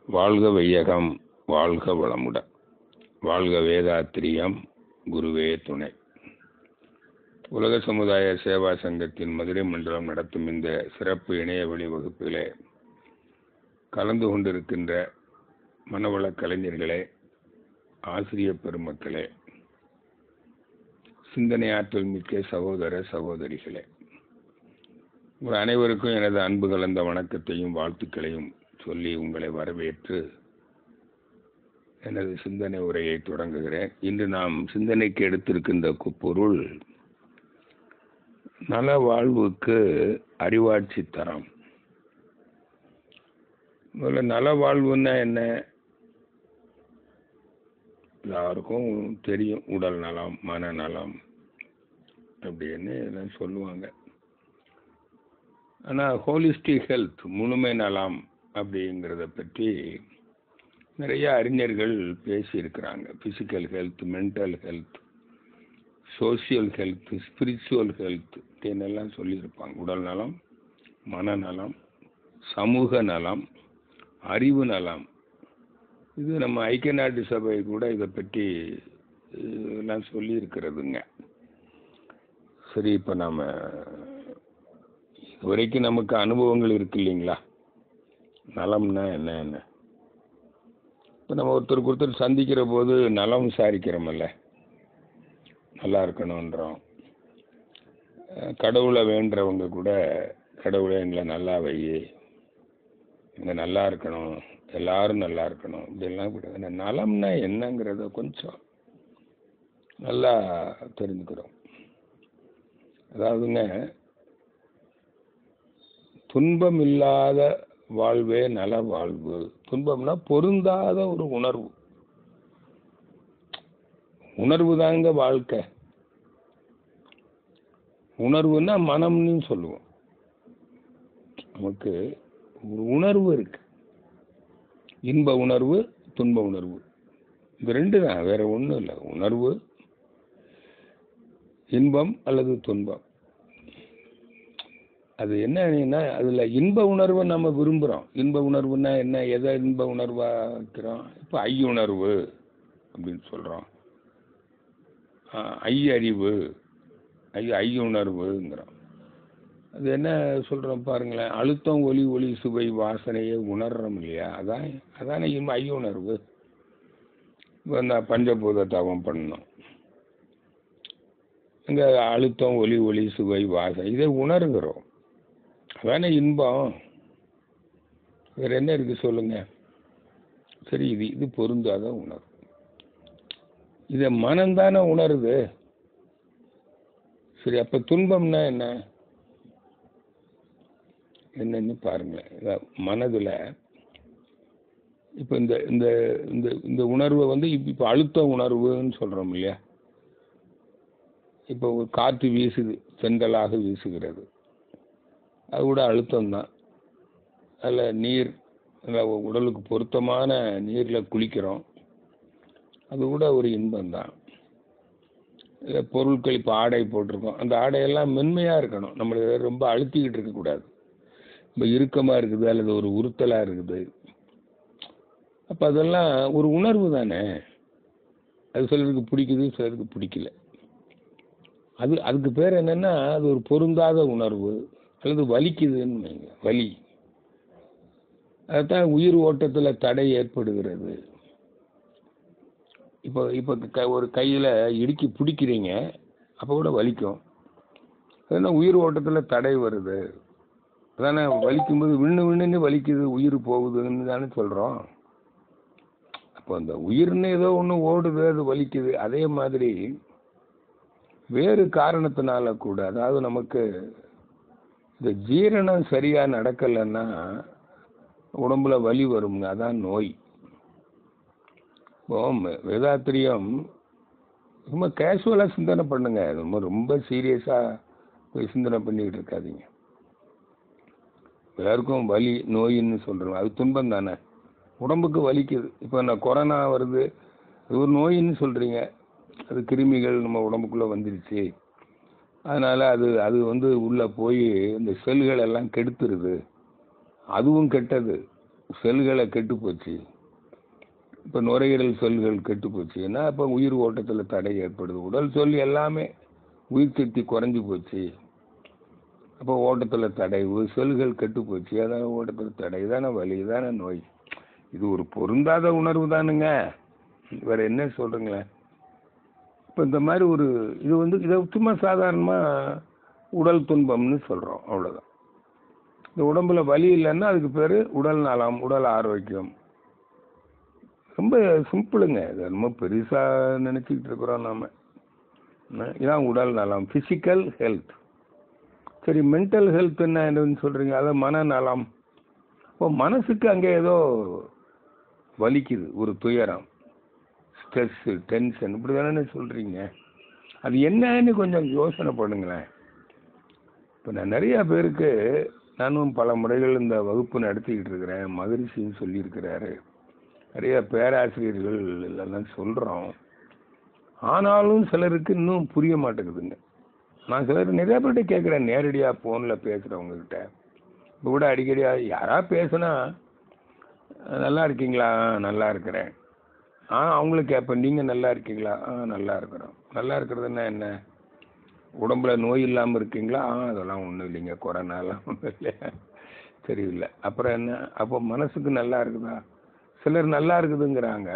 வாழ்க வையகம் வாழ்க வளமுடன் வாழ்க வேதாத்திரியம் குருவே துணை உலக சமுதாய சேவா சங்கத்தின் மதுரை மண்டலம் நடத்தும் இந்த சிறப்பு இணைய வழி வகுப்பிலே கலந்து கொண்டிருக்கின்ற மனவள கலைஞர்களே ஆசிரிய பெருமக்களே சிந்தனை ஆற்றல் மிக்க சகோதர சகோதரிகளே உங்கள் அனைவருக்கும் எனது அன்பு கலந்த வணக்கத்தையும் வாழ்த்துக்களையும் சொல்லி உங்களை வரவேற்று எனது சிந்தனை உரையை தொடங்குகிறேன் இன்று நாம் சிந்தனைக்கு எடுத்திருக்கின்ற கு- பொருள் நல வாழ்வுக்கு அறிவாட்சி தரம் முதல்ல நல வாழ்வுன்னா என்ன எல்லாருக்கும் தெரியும் உடல் நலம் மனநலம் அப்படின்னு எல்லாம் சொல்லுவாங்க ஆனால் ஹோலிஸ்டிக் ஹெல்த் முழுமை நலம் அப்படிங்கிறத பற்றி நிறைய அறிஞர்கள் பேசியிருக்கிறாங்க physical health mental health social health spiritual health எல்லாம் சொல்லியிருப்பாங்க உடல் நலம் மனநலம் சமூக நலம் அறிவு நலம் இது நம்ம ஐக்கிய நாட்டு சபை கூட இதை பற்றி அஹ், எல்லாம் சொல்லியிருக்கிறதுங்க சரி இப்போ நம்ம இதுவரைக்கும் நமக்கு அனுபவங்கள் இருக்கு இல்லைங்களா நலம்னா என்ன என்ன இப்போ நம்ம ஒருத்தருக்கு ஒருத்தர் சந்திக்கிற போது நலம் விசாரிக்கிறோமல்ல நல்லா இருக்கணுன்றோம் அஹ் கடவுளை வேண்டுறவங்க கூட கடவுளை எங்களை நல்லா வை இங்கே நல்லா இருக்கணும் எல்லாரும் நல்லா இருக்கணும் இப்படிலாம் கூட இந்த நலம்னா என்னங்கிறத கொஞ்சம் நல்லா தெரிஞ்சுக்கிறோம் அதாவதுங்க துன்பம் இல்லாத வாழ்வே நல வாழ்வு துன்பம்னா பொருந்தாத ஒரு உணர்வு உணர்வு தாங்க வாழ்க்கை உணர்வுன்னா மனம்னு சொல்லுவோம் நமக்கு ஒரு உணர்வு இருக்கு இன்ப உணர்வு துன்ப உணர்வு இது ரெண்டு தான் வேற ஒன்றும் இல்லை உணர்வு இன்பம் அல்லது துன்பம் அது என்னன்னா அதுல இன்ப உணர்வை நம்ம விரும்புகிறோம் இன்ப உணர்வுன்னா என்ன எதை இன்ப உணர்வா வைக்கிறோம் இப்போ ஐயுணர்வு அப்படின்னு சொல்கிறோம் ஐயறிவு ஐ ஐயுணர்வுங்கிறோம் அது என்ன சொல்கிறோம் பாருங்களேன் அழுத்தம் ஒலி ஒளி சுவை வாசனையை உணர்றோம் இல்லையா அதான் அதானே இன்ப ஐயுணர்வு இப்போ நான் பஞ்சபூத தவம் பண்ணணும் இங்கே அழுத்தம் ஒலி ஒளி சுவை வாசனை இதை உணர்கிறோம் அதானே இன்பம் வேற என்ன இருக்கு சொல்லுங்க சரி இது இது பொருந்தாத உணர்வு இதை மனம்தானே உணருது சரி அப்ப துன்பம்னா என்ன என்னன்னு பாருங்களேன் இத மனதுல இப்ப இந்த இந்த இந்த இந்த உணர்வை வந்து இப்ப இப்ப அழுத்த உணர்வுன்னு சொல்றோம் இல்லையா இப்போ ஒரு காற்று வீசுது செங்கலாக வீசுகிறது அது கூட அழுத்தம் தான் அதில் நீர் நல்ல உடலுக்கு பொருத்தமான நீரில் குளிக்கிறோம் அது கூட ஒரு இன்பம் தான் இல்லை பொருட்கள் இப்போ ஆடை போட்டிருக்கோம் அந்த ஆடையெல்லாம் மென்மையாக இருக்கணும் நம்மளை ரொம்ப அழுத்திக்கிட்டு இருக்கக்கூடாது ரொம்ப இறுக்கமாக இருக்குது அல்லது ஒரு உறுத்தலாக இருக்குது அப்போ அதெல்லாம் ஒரு உணர்வு தானே அது சிலருக்கு பிடிக்குது சிலருக்கு பிடிக்கல அது அதுக்கு பேர் என்னன்னா அது ஒரு பொருந்தாத உணர்வு அல்லது வலிக்குதுன்னு வைங்க வலி அதுதான் உயிர் ஓட்டத்தில் தடை ஏற்படுகிறது இப்போ இப்போ க ஒரு கையில் இடுக்கி பிடிக்கிறீங்க அப்போ கூட வலிக்கும் அதுனா உயிர் ஓட்டத்தில் தடை வருது அதானே வலிக்கும்போது விண்ணு விண்ணுன்னு வலிக்குது உயிர் போகுதுன்னு தானே சொல்கிறோம் அப்போ அந்த உயிர்னு ஏதோ ஒன்று ஓடுது அது வலிக்குது அதே மாதிரி வேறு காரணத்தினால கூட அதாவது நமக்கு இந்த ஜீரணம் சரியா நடக்கலைன்னா உடம்புல வலி வருங்க அதான் நோய் இப்போ ம- வேதாத்திரியம் ரொம்ப கேஷுவலாக சிந்தனை பண்ணுங்க ரொம்ப ரொம்ப சீரியஸாக போய் சிந்தனை பண்ணிக்கிட்டு இருக்காதீங்க எல்லாருக்கும் வலி நோயின்னு சொல்கிறோம் அது துன்பம் தானே உடம்புக்கு வலிக்குது இப்போ நான் கொரோனா வருது அது ஒரு நோயின்னு சொல்கிறீங்க அது கிருமிகள் நம்ம உடம்புக்குள்ளே வந்துடுச்சு அதனால் அது அது வந்து உள்ளே போய் இந்த செல்கள் எல்லாம் கெடுத்துருது அதுவும் கெட்டது செல்களை கெட்டு போச்சு இப்போ நுரையீரல் செல்கள் கெட்டு போச்சுன்னா இப்போ உயிர் ஓட்டத்தில் தடை ஏற்படுது உடல் சொல் எல்லாமே உயிர் சக்தி குறைஞ்சி போச்சு அப்போ ஓட்டத்தில் தடை ஒரு செல்கள் கெட்டு போச்சு அதான ஓட்டத்தில் தடை இதான வலி இதான நோய் இது ஒரு பொருந்தாத உணர்வு தானுங்க வேற என்ன சொல்கிறீங்களேன் இப்போ இந்த மாதிரி ஒரு இது வந்து இதை சும்மா சாதாரணமாக உடல் துன்பம்னு சொல்கிறோம் அவ்வளோதான் இந்த உடம்புல வலி இல்லைன்னா அதுக்கு பேர் உடல் நலம் உடல் ஆரோக்கியம் ரொம்ப சிம்பிளுங்க இது ரொம்ப பெருசாக நினச்சிக்கிட்டு இருக்கிறோம் நாம் இதான் உடல் நலம் ஃபிசிக்கல் ஹெல்த் சரி மென்டல் ஹெல்த் என்ன என்னன்னு சொல்கிறீங்க அதான் மனநலம் இப்போ மனசுக்கு அங்கே ஏதோ வலிக்குது ஒரு துயரம் ஸ்ட்ரெஸ்ஸு டென்ஷன் இப்படி தானே சொல்கிறீங்க அது என்னன்னு கொஞ்சம் யோசனை பண்ணுங்களேன் இப்போ நான் நிறையா பேருக்கு நானும் பல முறைகள் இந்த வகுப்பு நடத்திக்கிட்டு இருக்கிறேன் மகரிஷின்னு சொல்லியிருக்கிறாரு நிறைய பேராசிரியர்கள் எல்லாம் சொல்கிறோம் ஆனாலும் சிலருக்கு இன்னும் புரிய மாட்டேங்குதுங்க நான் சிலர் நிறைய பேர்கிட்ட கேட்குறேன் நேரடியாக ஃபோனில் பேசுகிறவங்கக்கிட்ட இப்போ கூட அடிக்கடி யாரா பேசுனா நல்லா இருக்கீங்களா நல்லா இருக்கிறேன் ஆ அவங்களும் கேட்பேன் நீங்கள் நல்லா இருக்கீங்களா ஆ நல்லா இருக்கிறோம் நல்லா இருக்கிறதுன்னா என்ன உடம்புல நோய் இல்லாமல் இருக்கீங்களா ஆ அதெல்லாம் ஒன்றும் இல்லைங்க கொரோனாலாம் ஒன்றும் இல்லையா தெரியல அப்புறம் என்ன அப்போ மனசுக்கு நல்லா இருக்குதா சிலர் நல்லா இருக்குதுங்கிறாங்க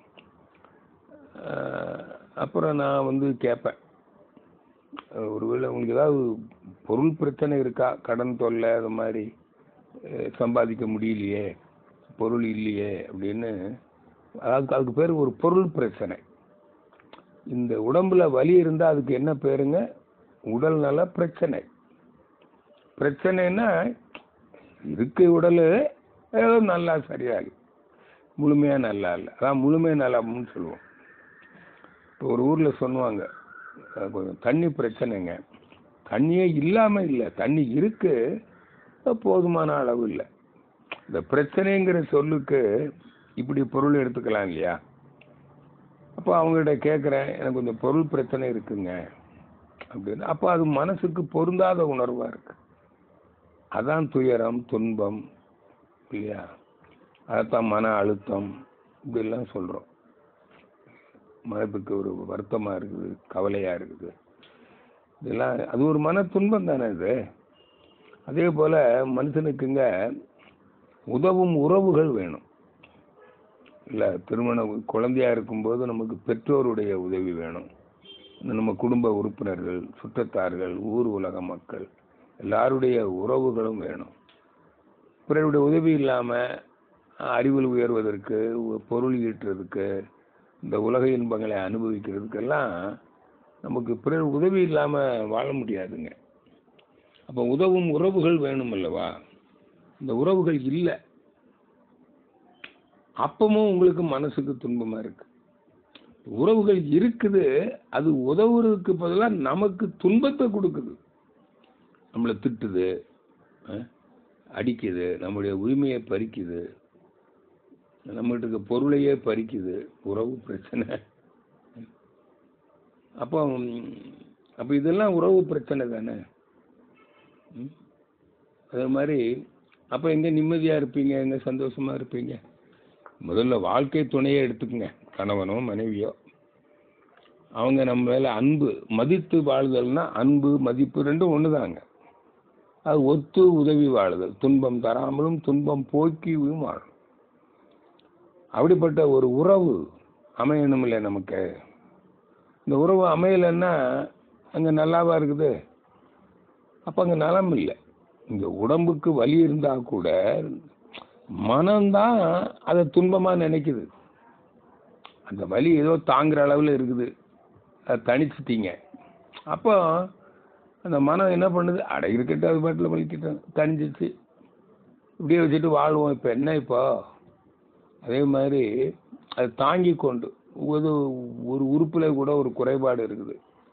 அப்புறம் நான் வந்து கேட்பேன் ஒருவேளை உங்களுக்கு ஏதாவது பொருள் பிரச்சனை இருக்கா கடன் தொல்லை அது மாதிரி சம்பாதிக்க முடியலையே பொருள் இல்லையே அப்படின்னு அதுக்கு அதுக்கு பேர் ஒரு பொருள் பிரச்சனை இந்த உடம்புல வலி இருந்தால் அதுக்கு என்ன பேருங்க உடல் நல பிரச்சனை பிரச்சனைன்னா இருக்கு உடல் ஏதோ நல்லா சரியாகி முழுமையாக நல்லா இல்லை அதான் முழுமையாக நலம்னு சொல்லுவோம் இப்போ ஒரு ஊரில் சொல்லுவாங்க கொஞ்சம் தண்ணி பிரச்சனைங்க தண்ணியே இல்லாமல் இல்லை தண்ணி இருக்கு போதுமான அளவு இல்லை இந்த பிரச்சனைங்கிற சொல்லுக்கு இப்படி பொருள் எடுத்துக்கலாம் இல்லையா அப்போ அவங்கள்ட்ட கேட்குறேன் எனக்கு கொஞ்சம் பொருள் பிரச்சனை இருக்குங்க அப்படின்னு அப்போ அது மனசுக்கு பொருந்தாத உணர்வாக இருக்கு அதான் துயரம் துன்பம் இல்லையா அதைத்தான் மன அழுத்தம் இப்படிலாம் சொல்கிறோம் மனதுக்கு ஒரு வருத்தமாக இருக்குது கவலையாக இருக்குது இதெல்லாம் அது ஒரு மன துன்பம் தானே இது அதே போல் மனுஷனுக்குங்க உதவும் உறவுகள் வேணும் இல்லை திருமண குழந்தையாக இருக்கும்போது நமக்கு பெற்றோருடைய உதவி வேணும் நம்ம குடும்ப உறுப்பினர்கள் சுற்றத்தார்கள் ஊர் உலக மக்கள் எல்லாருடைய உறவுகளும் வேணும் பிறருடைய உதவி இல்லாமல் அறிவில் உயர்வதற்கு பொருள் ஈட்டுறதுக்கு இந்த உலக இன்பங்களை அனுபவிக்கிறதுக்கெல்லாம் நமக்கு பிறர் உதவி இல்லாமல் வாழ முடியாதுங்க அப்போ உதவும் உறவுகள் வேணும் அல்லவா இந்த உறவுகள் இல்லை அப்பமும் உங்களுக்கு மனசுக்கு துன்பமாக இருக்கு உறவுகள் இருக்குது அது உதவுறதுக்கு பதிலாக நமக்கு துன்பத்தை கொடுக்குது நம்மளை திட்டுது அடிக்குது நம்முடைய உரிமையை பறிக்குது நம்மகிட்ட பொருளையே பறிக்குது உறவு பிரச்சனை அப்போ அப்போ இதெல்லாம் உறவு பிரச்சனை தானே அதே மாதிரி அப்போ எங்கே நிம்மதியாக இருப்பீங்க எங்கே சந்தோஷமாக இருப்பீங்க முதல்ல வாழ்க்கை துணையை எடுத்துக்கங்க கணவனோ மனைவியோ அவங்க நம்ம மேலே அன்பு மதித்து வாழ்தல்னா அன்பு மதிப்பு ரெண்டும் ஒன்று தாங்க அது ஒத்து உதவி வாழுதல் துன்பம் தராமலும் துன்பம் போக்கியும் வாழும் அப்படிப்பட்ட ஒரு உறவு அமையணும் இல்லை நமக்கு இந்த உறவு அமையலைன்னா அங்கே நல்லாவா இருக்குது அப்போ அங்கே நலம் இல்லை இங்கே உடம்புக்கு வலி இருந்தால் கூட மனம்தான் அதை துன்பமாக நினைக்குது அந்த வலி ஏதோ தாங்குற அளவில் இருக்குது அதை தணிச்சிட்டீங்க அப்போ அந்த மனம் என்ன பண்ணுது அட இருக்கட்டும் அது பாட்டில் வலிக்கிட்டோம் தணிஞ்சிச்சு இப்படியே வச்சுட்டு வாழ்வோம் இப்போ என்ன இப்போ அதே மாதிரி அது தாங்கி கொண்டு ஒரு ஒரு உறுப்பில் கூட ஒரு குறைபாடு இருக்குது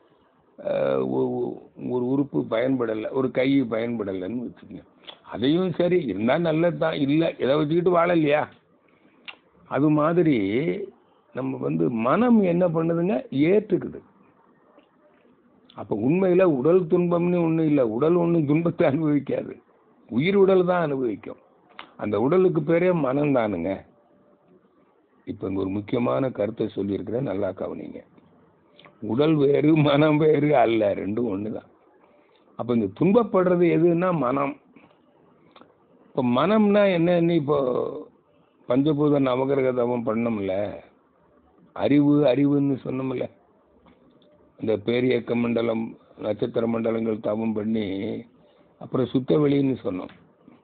ஒரு உறுப்பு பயன்படலை ஒரு கை பயன்படலைன்னு வச்சுக்கோங்க அதையும் சரி இருந்தால் நல்லது தான் இல்லை இதை வச்சுக்கிட்டு வாழ இல்லையா அது மாதிரி நம்ம வந்து மனம் என்ன பண்ணுதுங்க ஏற்றுக்குது அப்போ உண்மையில் உடல் துன்பம்னு ஒன்றும் இல்லை உடல் ஒன்றும் துன்பத்தை அனுபவிக்காது உயிர் உடல் தான் அனுபவிக்கும் அந்த உடலுக்கு பேரே மனம் தானுங்க இப்போ இங்கே ஒரு முக்கியமான கருத்தை சொல்லியிருக்கிறேன் நல்லா கவனிங்க உடல் வேறு மனம் வேறு அல்ல ரெண்டும் ஒன்று தான் அப்போ இங்கே துன்பப்படுறது எதுன்னா மனம் இப்போ மனம்னா என்னன்னு இப்போ பஞ்சபூத நவகிரக தவம் பண்ணோம்ல அறிவு அறிவுன்னு சொன்னோம்ல இந்த பேரியக்க மண்டலம் நட்சத்திர மண்டலங்கள் தவம் பண்ணி அப்புறம் சுத்த வெளின்னு சொன்னோம்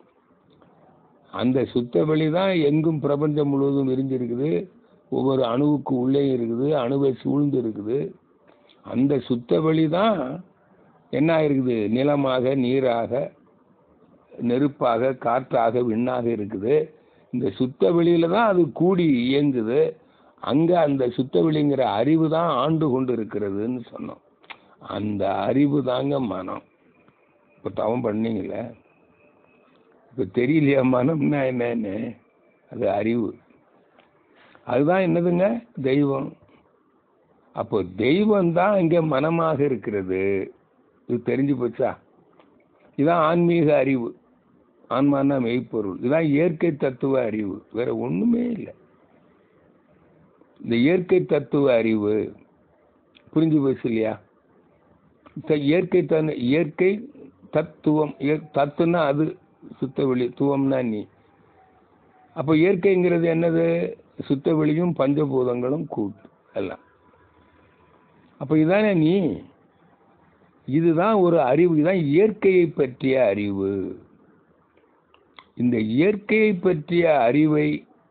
அந்த சுத்த வெளி தான் எங்கும் பிரபஞ்சம் முழுவதும் விரிஞ்சிருக்குது ஒவ்வொரு அணுவுக்கு உள்ளே இருக்குது அணுவை சூழ்ந்து இருக்குது அந்த சுத்த வெளி தான் என்ன இருக்குது நிலமாக நீராக நெருப்பாக காற்றாக விண்ணாக இருக்குது இந்த சுத்த வெளியில தான் அது கூடி இயங்குது அங்க அந்த சுத்த வெளிங்கிற அறிவு தான் ஆண்டு கொண்டு இருக்கிறதுன்னு சொன்னோம் அந்த அறிவு தாங்க மனம் இப்போ தவம் பண்ணீங்கள இப்போ தெரியலையா மனம்னா என்னன்னு அது அறிவு அதுதான் என்னதுங்க தெய்வம் அப்போ தெய்வம் தான் இங்கே மனமாக இருக்கிறது இது தெரிஞ்சு போச்சா இதான் ஆன்மீக அறிவு ஆன்மான்னா மெய்ப்பொருள் இதான் இயற்கை தத்துவ அறிவு வேற ஒண்ணுமே இல்லை இந்த இயற்கை தத்துவ அறிவு புரிஞ்சு போச்சு இல்லையா த- இயற்கை தன் இயற்கை தத்துவம் இய- தத்துன்னா அது சுத்த வெளி துவம்னா நீ அப்போ இயற்கைங்கிறது என்னது சுத்த வெளியும் பஞ்சபூதங்களும் கூட்டு எல்லாம் அப்போ இதானே நீ இதுதான் ஒரு அறிவு இதுதான் இயற்கையை பற்றிய அறிவு இந்த இயற்கையை பற்றிய அறிவை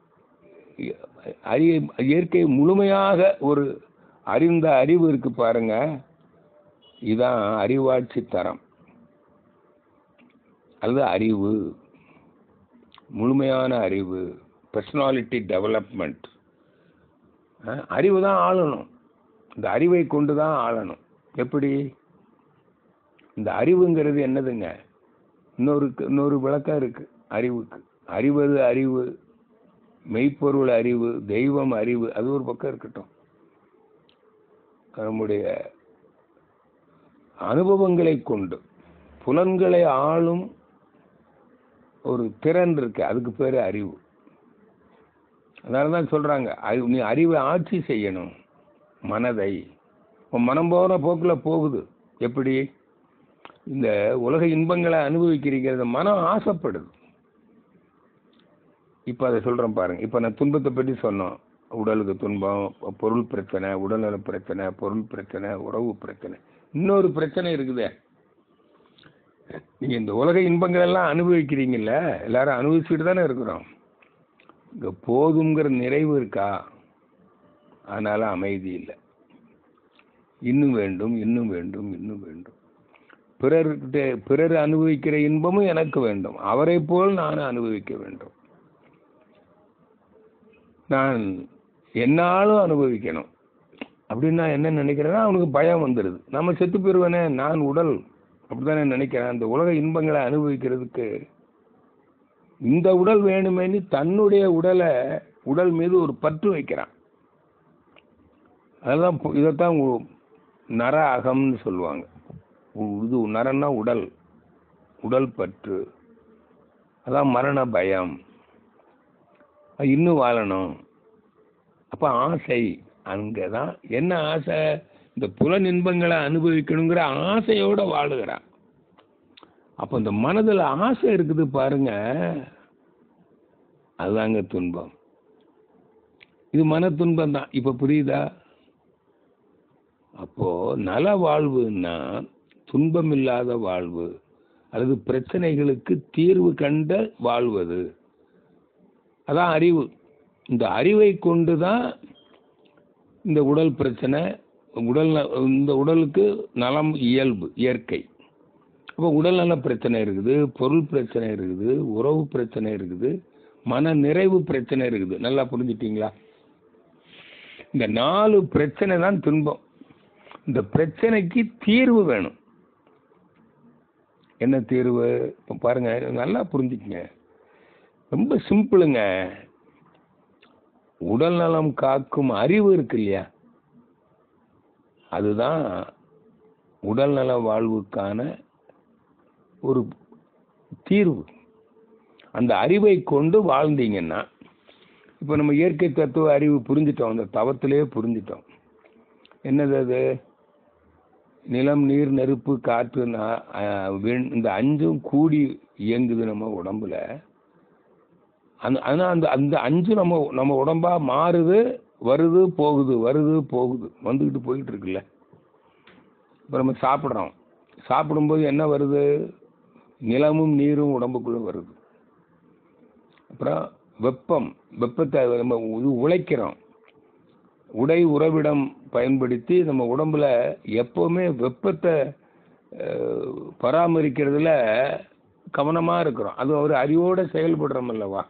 அறி இயற்கை முழுமையாக ஒரு அறிந்த அறிவு இருக்கு பாருங்க இதான் அறிவாட்சி தரம் அல்லது அறிவு முழுமையான அறிவு பர்சனாலிட்டி டெவலப்மெண்ட் அறிவு தான் ஆளணும் இந்த அறிவை கொண்டு தான் ஆளணும் எப்படி இந்த அறிவுங்கிறது என்னதுங்க இன்னொரு இன்னொரு விளக்கம் இருக்கு அறிவுக்கு அறிவது அறிவு மெய்ப்பொருள் அறிவு தெய்வம் அறிவு அது ஒரு பக்கம் இருக்கட்டும் நம்முடைய அனுபவங்களை கொண்டு புலன்களை ஆளும் ஒரு திறன் இருக்கு அதுக்கு பேர் அறிவு அதனால தான் சொல்றாங்க அறிவு நீ அறிவை ஆட்சி செய்யணும் மனதை உன் மனம் போகிற போக்கில் போகுது எப்படி இந்த உலக இன்பங்களை அனுபவிக்கிறீங்க இந்த மனம் ஆசைப்படுது இப்போ அதை சொல்கிறேன் பாருங்க இப்போ நான் துன்பத்தை பற்றி சொன்னோம் உடலுக்கு துன்பம் பொருள் பிரச்சனை உடல்நல பிரச்சனை பொருள் பிரச்சனை உறவு பிரச்சனை இன்னொரு பிரச்சனை இருக்குதே நீங்க இந்த உலக இன்பங்கள் எல்லாம் அனுபவிக்கிறீங்கல்ல எல்லாரும் அனுபவிச்சுட்டு தானே இருக்கிறோம் இங்க போதுங்கிற நிறைவு இருக்கா அதனால அமைதி இல்லை இன்னும் வேண்டும் இன்னும் வேண்டும் இன்னும் வேண்டும் பிறர்கிட்ட பிறர் அனுபவிக்கிற இன்பமும் எனக்கு வேண்டும் அவரை போல் நான் அனுபவிக்க வேண்டும் நான் என்னாலும் அனுபவிக்கணும் அப்படின்னு நான் என்ன நினைக்கிறேன்னா அவனுக்கு பயம் வந்துடுது நம்ம செத்து போயிருவேனே நான் உடல் அப்படித்தானே நினைக்கிறேன் அந்த உலக இன்பங்களை அனுபவிக்கிறதுக்கு இந்த உடல் வேணுமேனு தன்னுடைய உடலை உடல் மீது ஒரு பற்று வைக்கிறான் அதெல்லாம் பு- இதைத்தான் உ- நர அகம்னு சொல்லுவாங்க உ- இது நரன்னா உடல் உடல் பற்று அதான் மரண பயம் அது இன்னும் வாழணும் அப்ப ஆசை அங்கதான் என்ன ஆசை இந்த புலன் இன்பங்களை அனுபவிக்கணுங்கிற ஆசையோட வாழுகிறான் அப்ப இந்த மனதுல ஆசை இருக்குது பாருங்க அதுதாங்க துன்பம் இது மன துன்பம் தான் இப்ப புரியுதா அப்போ நல வாழ்வுன்னா துன்பம் இல்லாத வாழ்வு அல்லது பிரச்சனைகளுக்கு தீர்வு கண்ட வாழ்வது அதான் அறிவு இந்த அறிவை கொண்டு தான் இந்த உடல் பிரச்சனை உடல் ந- இந்த உடலுக்கு நலம் இயல்பு இயற்கை அப்போ உடல்நல பிரச்சனை இருக்குது பொருள் பிரச்சனை இருக்குது உறவு பிரச்சனை இருக்குது மன நிறைவு பிரச்சனை இருக்குது நல்லா புரிஞ்சுட்டீங்களா இந்த நாலு பிரச்சனை தான் துன்பம் இந்த பிரச்சனைக்கு தீர்வு வேணும் என்ன தீர்வு இப்போ பாருங்க நல்லா புரிஞ்சுக்கங்க ரொம்ப சிம்பிளுங்க உடல் நலம் காக்கும் அறிவு இருக்கு இல்லையா அதுதான் உடல்நல வாழ்வுக்கான ஒரு தீர்வு அந்த அறிவை கொண்டு வாழ்ந்தீங்கன்னா இப்போ நம்ம இயற்கை தத்துவ அறிவு புரிஞ்சிட்டோம் அந்த தவத்திலே புரிஞ்சிட்டோம் என்னது அது நிலம் நீர் நெருப்பு காற்று நா- அஹ், விண் இந்த அஞ்சும் கூடி இயங்குது நம்ம உடம்புல அந்த ஆனால் அந்த அந்த அஞ்சு நம்ம நம்ம உடம்பா மாறுது வருது போகுது வருது போகுது வந்துக்கிட்டு போயிட்டு இருக்குல்ல இப்போ நம்ம சாப்பிட்றோம் சாப்பிடும்போது என்ன வருது நிலமும் நீரும் உடம்புக்குள்ள வருது அப்புறம் வெப்பம் வெப்பத்தை நம்ம இது உழைக்கிறோம் உடை உறவிடம் பயன்படுத்தி நம்ம உடம்புல எப்பவுமே வெப்பத்தை அஹ், பராமரிக்கிறதுல கவனமாக இருக்கிறோம் அது ஒரு அறிவோட செயல்படுறோம் அல்லவா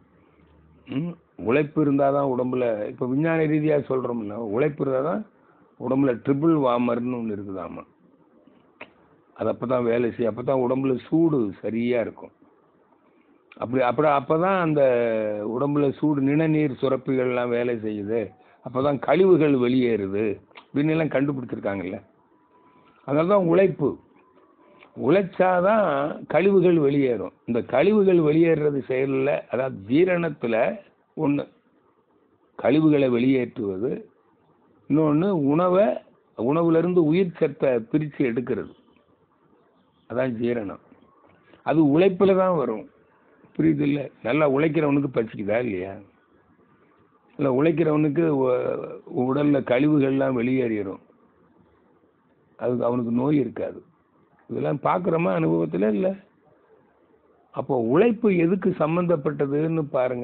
ம், உழைப்பு இருந்தால் தான் உடம்புல இப்போ விஞ்ஞான ரீதியாக சொல்கிறோம்ல உழைப்பு இருந்தால் தான் உடம்புல ட்ரிபிள் வார்மர்னு ஒன்று இருக்குதாமா அது அப்போ தான் வேலை செய்யும் அப்போ தான் உடம்புல சூடு சரியாக இருக்கும் அப்படி அப்படி அப்போ தான் அந்த உடம்புல சூடு நிணநீர் சுரப்பிகள்லாம் வேலை செய்யுது அப்போ தான் கழிவுகள் வெளியேறுது அப்படின்னு எல்லாம் கண்டுபிடிச்சிருக்காங்கல்ல அதனால தான் உழைப்பு உழைச்சாதான் கழிவுகள் வெளியேறும் இந்த கழிவுகள் வெளியேறுறது செயலில் அதாவது ஜீரணத்தில் ஒன்று கழிவுகளை வெளியேற்றுவது இன்னொன்று உணவை உணவுலேருந்து உயிர் சத்தை பிரித்து எடுக்கிறது அதான் ஜீரணம் அது உழைப்பில் தான் வரும் புரியுது இல்லை நல்லா உழைக்கிறவனுக்கு பசிக்குதா இல்லையா இல்லை உழைக்கிறவனுக்கு உ- உடல்ல கழிவுகள்லாம் வெளியேறிடும் அது அவனுக்கு நோய் இருக்காது இதெல்லாம் பார்க்குறோமா அனுபவத்தில் இல்லை அப்போ உழைப்பு எதுக்கு சம்பந்தப்பட்டதுன்னு பாருங்க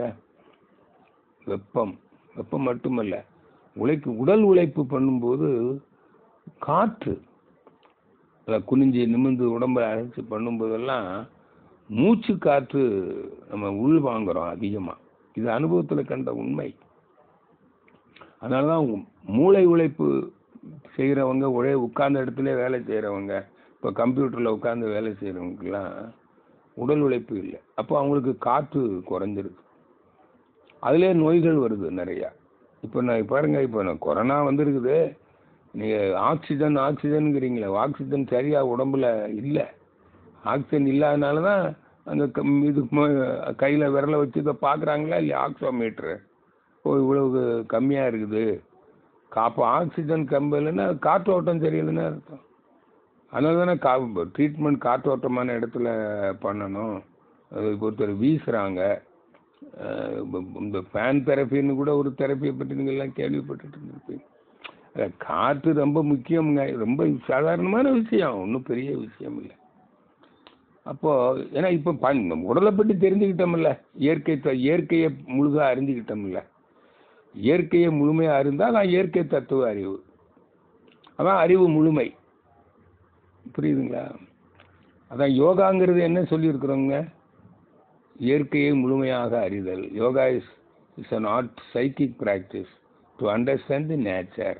வெப்பம் வெப்பம் மட்டுமல்ல உழைப்பு உடல் உழைப்பு பண்ணும்போது காற்று அதை குனிஞ்சு நிமிர்ந்து உடம்பை அழைச்சி பண்ணும்போதெல்லாம் மூச்சு காற்று நம்ம உள் வாங்குறோம் அதிகமாக இது அனுபவத்தில் கண்ட உண்மை அதனால தான் மூளை உழைப்பு செய்கிறவங்க ஒரே உட்கார்ந்த இடத்துல வேலை செய்கிறவங்க இப்போ கம்ப்யூட்டரில் உட்கார்ந்து வேலை செய்கிறவங்களுக்குலாம் உடல் உழைப்பு இல்லை அப்போ அவங்களுக்கு காற்று குறைஞ்சிருது அதிலே நோய்கள் வருது நிறையா இப்போ நான் பாருங்க இப்போ நான் கொரோனா வந்திருக்குது நீங்கள் ஆக்சிஜன் ஆக்சிஜனுங்கிறீங்களே ஆக்சிஜன் சரியாக உடம்புல இல்லை ஆக்சிஜன் இல்லாதனால தான் அந்த கம் இது கையில் விரலை வச்சு இதை பார்க்குறாங்களா இல்லையா ஆக்சோமீட்ரு ஓ இவ்வளவு கம்மியாக இருக்குது காப்போ ஆக்சிஜன் கம்மி இல்லைன்னா காற்றோட்டம் சரியில்லைன்னு அர்த்தம் அதனால தானே கா ட்ரீட்மெண்ட் காற்றோட்டமான இடத்துல பண்ணணும் அது இப்போ ஒருத்தர் வீசுகிறாங்க அஹ் இப்ப இந்த ஃபேன் தெரப்பின்னு கூட ஒரு தெரப்பியை பற்றி நீங்கள் எல்லாம் கேள்விப்பட்டுட்டு இருந்திருப்பீங்க அஹ் காற்று ரொம்ப முக்கியம்ங்க ரொம்ப சாதாரணமான விஷயம் ஒன்றும் பெரிய விஷயம் இல்லை அப்போது ஏன்னா இப்போ பண் உடலை பற்றி தெரிஞ்சுக்கிட்டோம்ல இயற்கை த- இயற்கையை முழுதாக அறிஞ்சுக்கிட்டோம்ல இயற்கையை முழுமையாக அறிந்தால் அதான் இயற்கை தத்துவ அறிவு அதான் அறிவு முழுமை புரியுதுங்களா அதான் யோகாங்கிறது என்ன சொல்லியிருக்கிறோங்க இயற்கையை முழுமையாக அறிதல் yoga is is an art psychic practice to understand the nature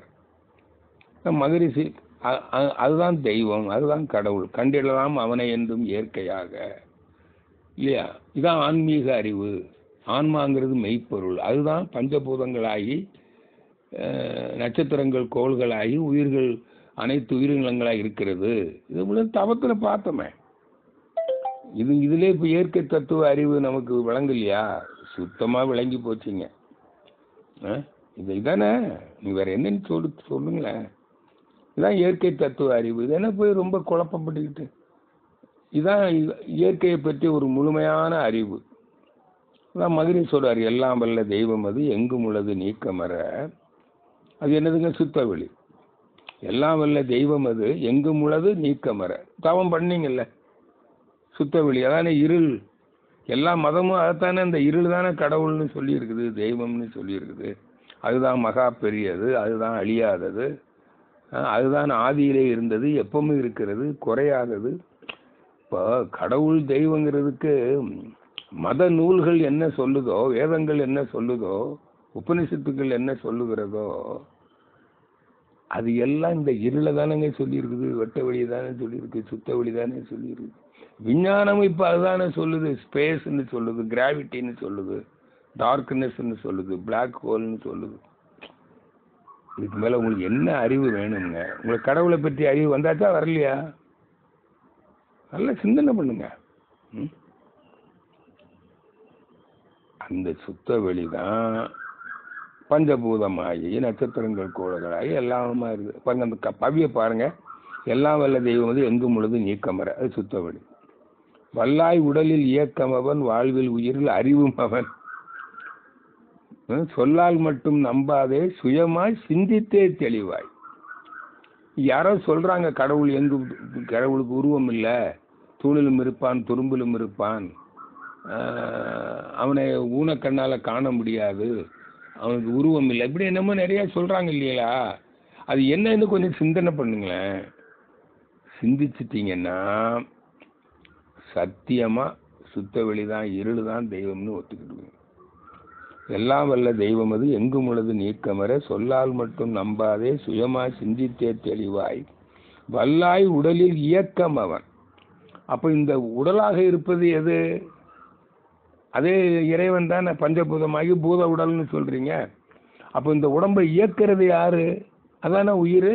Maharishi அ- அ- அதுதான் தெய்வம் அதுதான் கடவுள் கண்டிடலாம் அவனை என்றும் இயற்கையாக இல்லையா இதான் ஆன்மீக அறிவு ஆன்மாங்கிறது மெய்ப்பொருள் அதுதான் பஞ்சபூதங்களாகி அஹ், நட்சத்திரங்கள் கோள்களாகி உயிர்கள் அனைத்து உயிரினங்களாக இருக்கிறது இது முழு தவத்தில் பார்த்தோமே இது இதிலே இப்போ இயற்கை தத்துவ அறிவு நமக்கு விளங்கலையா சுத்தமாக விளங்கி போச்சுங்க ஆ? இது இதானே நீ வேற என்னன்னு சொல்லு சொல்லுங்களேன் இதான் இயற்கை தத்துவ அறிவு இது என்ன போய் ரொம்ப குழப்பப்பட்டுக்கிட்டு இதான் இ- இயற்கையை பற்றி ஒரு முழுமையான அறிவு அதான் மதுரை சொல்றாரு எல்லாம் வல்ல தெய்வம் அது எங்கும் உள்ளது நீக்கமர அது என்னதுங்க சுத்தவெளி எல்லாம் வல்ல தெய்வம் அது எங்கும் உள்ளது நீக்கமர தவம் பண்ணீங்கல்ல சுத்தவெளி அதானே இருள் எல்லா மதமும் அதைத்தானே இந்த இருள் தானே கடவுள்னு சொல்லியிருக்குது தெய்வம்னு சொல்லியிருக்குது அதுதான் மகா பெரியது அதுதான் அழியாதது அஹ் அதுதான் ஆதியிலே இருந்தது எப்பவும் இருக்கிறது குறையாதது இப்போ கடவுள் தெய்வங்கிறதுக்கு மத நூல்கள் என்ன சொல்லுதோ வேதங்கள் என்ன சொல்லுதோ உபனிஷத்துக்கள் என்ன சொல்லுகிறதோ அது எல்லாம் இந்த இருளை தானேங்க சொல்லியிருக்குது வெட்ட வழி தானே சொல்லியிருக்கு சுத்த வழி தானே சொல்லியிருக்கு விஞ்ஞானம் இப்போ அதுதானே சொல்லுது ஸ்பேஸ்ன்னு சொல்லுது கிராவிட்டின்னு சொல்லுது டார்க்னஸ்ன்னு சொல்லுது பிளாக் ஹோல்னு சொல்லுது இதுக்கு மேலே உங்களுக்கு என்ன அறிவு வேணுங்க உங்களுக்கு கடவுளை பற்றி அறிவு வந்தாச்சா வரலையா நல்ல சிந்தனை பண்ணுங்க ம் அந்த சுத்த வெளி தான் பஞ்சபூதமாகி நட்சத்திரங்கள் கோள்களாகி எல்லாமா இருக்குது பாருங்க அந்த க- பவியை பாருங்க எல்லாம் வல்ல தெய்வம் வந்து எங்கும் முழுது நீக்கமர அது சுத்த வெளி வல்லாய் உடலில் இயக்கம் அவன் வாழ்வில் உயிரில் அறிவும் அவன் ஹம், சொல்லால் மட்டும் நம்பாதே சுயமாய் சிந்தித்தே தெளிவாய் யாரோ சொல்றாங்க கடவுள் எங்கு கடவுளுக்கு உருவம் இல்லை தூணிலும் இருப்பான் துரும்பிலும் இருப்பான் ஆஹ், அவனை ஊனக்கண்ணால காண முடியாது அவனுக்கு உருவம் இல்லை இப்படி என்னமோ நிறைய சொல்றாங்க இல்லையா அது என்னன்னு கொஞ்சம் சிந்தனை பண்ணுங்களேன் சிந்திச்சிட்டீங்கன்னா சத்தியமா சுத்த வெளிதான் இருள் தான் தெய்வம்னு ஒத்துக்கிடுவீங்க எல்லாம் வல்ல தெய்வம் அது எங்கும் உள்ளது நீக்கமர சொல்லால் மட்டும் நம்பாதே சுயமா சிந்தித்தே தெளிவாய் வல்லாய் உடலில் இயக்கம் அவன் அப்ப இந்த உடலாக இருப்பது எது அதே இறைவன் தானே பஞ்சபூதமாகி பூத உடல்னு சொல்றீங்க அப்போ இந்த உடம்பை இயக்கிறது யாரு அதானே உயிர்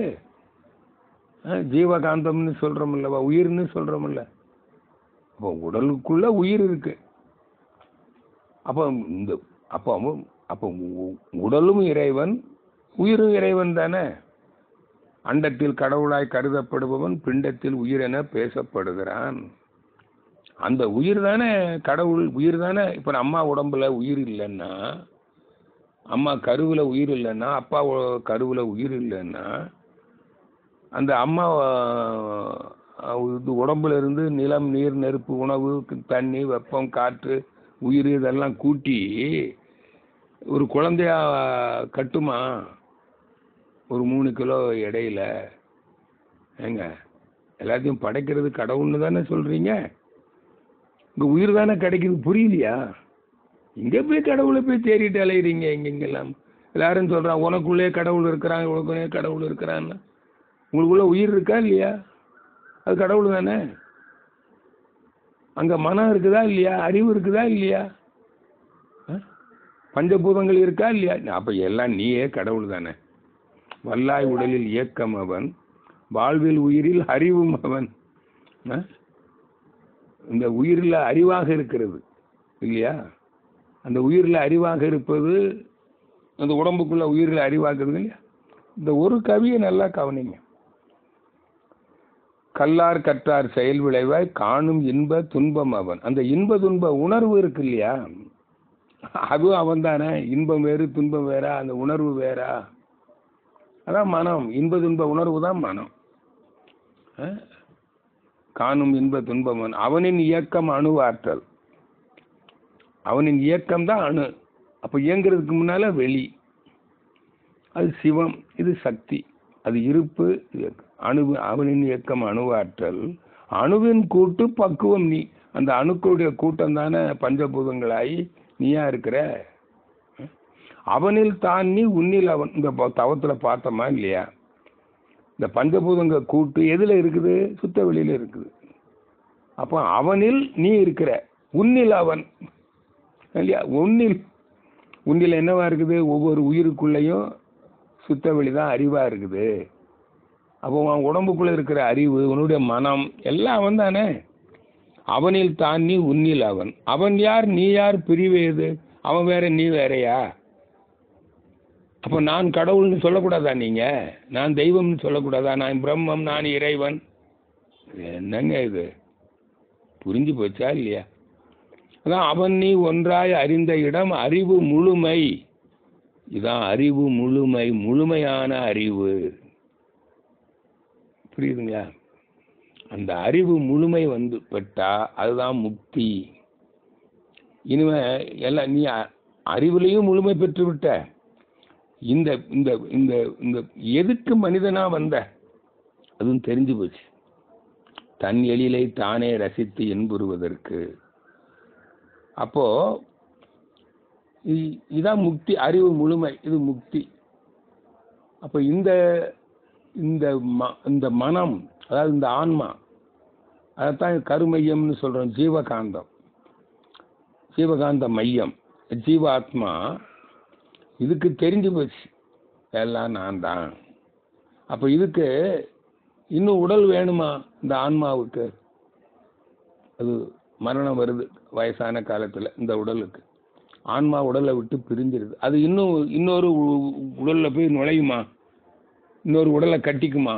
ஜீவகாந்தம்னு சொல்றோம்லவா உயிர்னு சொல்றோம்ல அப்போ உடலுக்குள்ள உயிர் இருக்கு அப்போ இந்த அப்போ அவன்- அப்போ உ- உடலும் இறைவன் உயிரும் இறைவன் தானே அண்டத்தில் கடவுளாய் கருதப்படுபவன் பிண்டத்தில் உயிர் என பேசப்படுகிறான் அந்த உயிர் தானே கடவுள் உயிர் தானே இப்போ அம்மா உடம்புல உயிர் இல்லைன்னா அம்மா கருவில் உயிர் இல்லைன்னா அப்பா உ- கருவில் உயிர் இல்லைன்னா அந்த அம்மா அஹ், இது உடம்புல இருந்து நிலம் நீர் நெருப்பு உணவு தண்ணி வெப்பம் காற்று உயிர் இதெல்லாம் கூட்டி ஒரு குழந்தையா கட்டுமா ஒரு மூணு கிலோ எடையில ஏங்க எல்லாத்தையும் படைக்கிறது கடவுள்னு தானே சொல்றீங்க இங்க உயிர் தானே கிடைக்குது புரியலையா இங்க போய் கடவுளை போய் தேடிட்டு அலையிறீங்க எங்கெங்கெல்லாம் எல்லாரும் சொல்றான் உனக்குள்ளே கடவுள் இருக்கிறான் உனக்குள்ளே கடவுள் இருக்கிறான்னு உங்களுக்குள்ள உயிர் இருக்கா இல்லையா அது கடவுள் தானே அங்க மனம் இருக்குதா இல்லையா அறிவு இருக்குதா இல்லையா ஆ? பஞ்சபூதங்கள் இருக்கா இல்லையா அப்ப எல்லாம் நீயே கடவுள் தானே வல்லாய் உடலில் இயக்கம் அவன் வாழ்வில் உயிரில் அறிவும் அவன் ஆ? இந்த உயிரில் அறிவாக இருக்கிறது இல்லையா அந்த உயிரில் அறிவாக இருப்பது அந்த உடம்புக்குள்ள உயிரில் அறிவாக்குறது இல்லையா இந்த ஒரு கவியை நல்லா கவனிங்க கல்லார் கற்றார் செயல் விளைவாய் காணும் இன்ப துன்பம் அவன் அந்த இன்ப துன்ப உணர்வு இருக்கு இல்லையா அதுவும் அவன் தானே இன்பம் வேறு துன்பம் வேறா அந்த உணர்வு வேறா அதான் மனம் இன்ப துன்ப உணர்வு தான் மனம் ஆ? காணும் இன்ப துன்பம் அவன். அவனின் இயக்கம் அணுவாற்றல் அவனின் இயக்கம் தான் அணு அப்போ இயங்குறதுக்கு முன்னால வெளி அது சிவம் இது சக்தி அது இருப்பு இது அணு அவனின் இயக்கம் அணுவாற்றல் அணுவின் கூட்டு பக்குவம் நீ அந்த அணுக்களுடைய கூட்டம் தானே பஞ்சபூதங்களாகி நீயா இருக்கிற அவனில் தான் நீ உன்னில் அவன் இந்த ப- தவத்துல பார்த்தோமா இல்லையா இந்த பஞ்சபூதங்க கூட்டு எதுல இருக்குது சுத்த வெளியில இருக்குது அப்போ அவனில் நீ இருக்கிற உன்னில் அவன் இல்லையா உன்னில் உன்னில் என்னவா இருக்குது ஒவ்வொரு உயிருக்குள்ளேயும் சுத்த வெளி தான் அறிவா இருக்குது அப்போ உன் உடம்புக்குள்ள இருக்கிற அறிவு உன்னுடைய மனம் எல்லாம் அவன் தானே அவனில் தான் நீ உன்னில் அவன் அவன் யார் நீ யார் பிரிவு எது அவன் வேற நீ வேறயா அப்போ நான் கடவுள்னு சொல்லக்கூடாதா நீங்க நான் தெய்வம்னு சொல்லக்கூடாதா நான் பிரம்மம் நான் இறைவன் என்னங்க இது புரிஞ்சு போச்சா இல்லையா அதான் அவன் நீ ஒன்றாய் அறிந்த இடம் அறிவு முழுமை இதான் அறிவு முழுமை முழுமையான அறிவு புரியுதுங்களா அந்த அறிவு முழுமை வந்து பெற்றா அதுதான் முக்தி இனிமே எல்லாம் நீ அ- அறிவுலையும் முழுமை பெற்று விட்ட இந்த இந்த இந்த இந்த எதுக்கு மனிதனா வந்த அதுவும் தெரிஞ்சு போச்சு தன் எழிலை தானே ரசித்து இன்புறுவதற்கு அப்போ இ- இதான் முக்தி அறிவு முழுமை இது முக்தி அப்போ இந்த இந்த ம- இந்த மனம் அதாவது இந்த ஆன்மா அதைத்தான் கருமையம்னு சொல்றோம் ஜீவகாந்தம் ஜீவகாந்த மையம் ஜீவாத்மா இதுக்கு தெரிஞ்சு போச்சு எல்லாம் நான் தான் அப்போ இதுக்கு இன்னும் உடல் வேணுமா இந்த ஆன்மாவுக்கு அது மரணம் வருது வயசான காலத்தில் இந்த உடலுக்கு ஆன்மா உடலை விட்டு பிரிஞ்சிருது அது இன்னும் இன்னொரு உ- உடல்ல போய் நுழையுமா இன்னொரு உடலை கட்டிக்குமா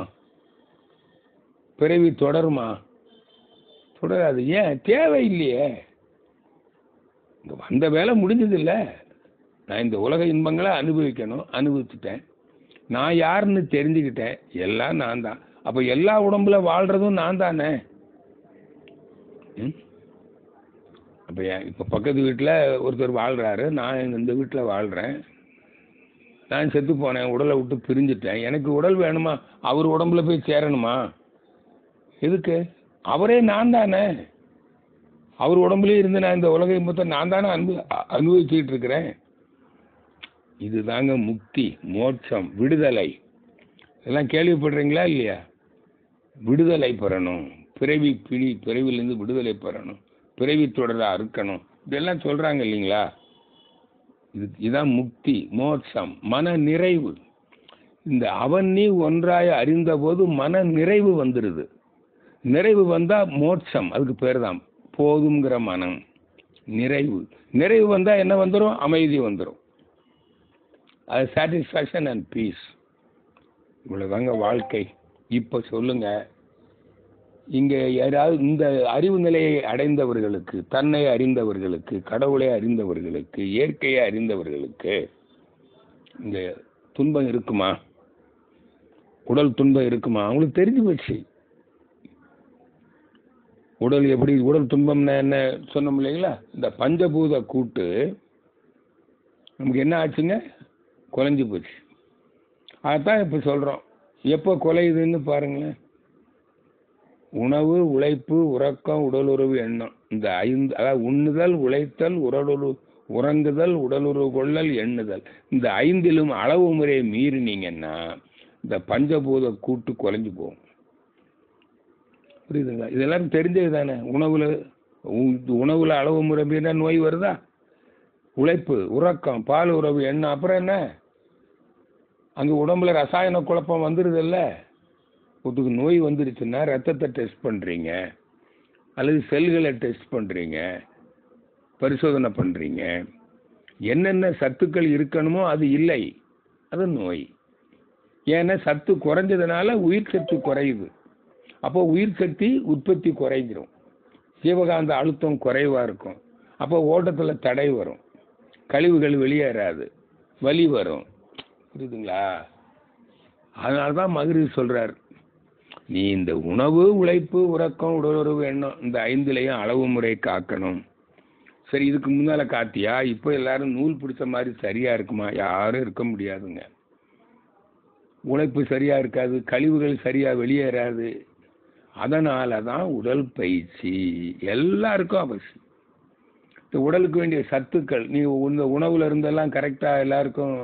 பிறவி தொடருமா தொடராது ஏன் தேவையில்லையே இங்க வந்த வேலை முடிஞ்சது இல்ல நான் இந்த உலக இன்பங்களை அனுபவிக்கணும் அனுபவிச்சுட்டேன் நான் யாருன்னு தெரிஞ்சுக்கிட்டேன் எல்லாம் நான் தான் அப்ப எல்லா உடம்புல வாழ்றதும் நான் தானே ம்? அப்ப ஏன் இப்ப பக்கத்து வீட்டுல ஒருத்தர் வாழ்றாரு நான் இந்த வீட்டுல வாழ்றேன் நான் செத்து போனேன் உடலை விட்டு பிரிஞ்சுட்டேன் எனக்கு உடல் வேணுமா அவர் உடம்புல போய் சேரணுமா எதுக்கு அவரே நான் தானே அவர் உடம்புலயே இருந்து நான் இந்த உலக இன்பத்தை நான் தானே அனு அனுபவிச்சுக்கிட்டு இருக்கிறேன் இதுதாங்க முக்தி மோட்சம் விடுதலை இதெல்லாம் கேள்விப்படுறீங்களா இல்லையா விடுதலை பெறணும் பிறவி பிடி பிறவிலேருந்து விடுதலை பெறணும் பிறவி தொடரை அறுக்கணும் இதெல்லாம் சொல்றாங்க இல்லைங்களா இது இதான் முக்தி மோட்சம் மன நிறைவு இந்த அவன் நீ ஒன்றாய அறிந்த போது மன நிறைவு வந்துடுது நிறைவு வந்தா மோட்சம் அதுக்கு பேர் தான் போதுங்கிற மனம் நிறைவு நிறைவு வந்தா என்ன வந்துடும் அமைதி வந்துடும் அது சாட்டிஸ்ஃபேக்ஷன் அண்ட் பீஸ் இவ்வளவுதாங்க வாழ்க்கை இப்போ சொல்லுங்க இங்க யாராவது இந்த அறிவு நிலையை அடைந்தவர்களுக்கு தன்னை அறிந்தவர்களுக்கு கடவுளை அறிந்தவர்களுக்கு இயற்கையை அறிந்தவர்களுக்கு இந்த துன்பம் இருக்குமா உடல் துன்பம் இருக்குமா அவங்களுக்கு தெரிஞ்சு போச்சு உடல் எப்படி உடல் துன்பம்னா என்ன சொன்னோம் இல்லைங்களா இந்த பஞ்சபூத கூட்டு நமக்கு என்ன ஆச்சுங்க குலைஞ்சு போச்சு அதான் இப்போ சொல்கிறோம் எப்போ குலையுதுன்னு பாருங்களேன் உணவு உழைப்பு உறக்கம் உடலுறவு எண்ணம் இந்த ஐந்து அதாவது உண்ணுதல் உழைத்தல் உடலுறவு உறங்குதல் உடலுறவு கொள்ளல் எண்ணுதல் இந்த ஐந்திலும் அளவு முறையை மீறினீங்கன்னா இந்த பஞ்சபூத கூட்டு குலைஞ்சு போகும் புரியுதுங்களா இதெல்லாம் தெரிஞ்சது தானே உணவுல உ- உணவுல அளவு முறை மீறினா நோய் வருதா உழைப்பு உறக்கம் பால் உறவு எண்ணம் அப்புறம் என்ன அங்க உடம்புல ரசாயன குழப்பம் வந்துருதுல்ல ஒருத்துக்கு நோய் வந்துருச்சுன்னா ரத்தத்தை டெஸ்ட் பண்றீங்க அல்லது செல்களை டெஸ்ட் பண்றீங்க பரிசோதனை பண்றீங்க என்னென்ன சத்துக்கள் இருக்கணுமோ அது இல்லை அது நோய் ஏன்னா சத்து குறைஞ்சதுனால உயிர் சத்து குறையுது அப்போ உயிர் சக்தி உற்பத்தி குறைஞ்சிரும் ஜீவகாந்த அழுத்தம் குறைவா இருக்கும் அப்போ ஓட்டத்துல தடை வரும் கழிவுகள் வெளியேறாது வலி வரும் புரியுதுங்களா அதனால தான் மகிழ்ச்சி சொல்றார் நீ இந்த உணவு உழைப்பு உறக்கம் உடலுறவு எண்ணம் இந்த ஐந்துலையும் அளவு முறை காக்கணும் சரி இதுக்கு முன்னால காத்தியா இப்போ எல்லாரும் நூல் பிடிச்ச மாதிரி சரியா இருக்குமா யாரும் இருக்க முடியாதுங்க உழைப்பு சரியா இருக்காது கழிவுகள் சரியா வெளியேறாது அதனால தான் உடல் பயிற்சி எல்லாருக்கும் அவசியம் இந்த உடலுக்கு வேண்டிய சத்துக்கள் நீ இந்த உணவுல இருந்தெல்லாம் கரெக்டா எல்லாருக்கும்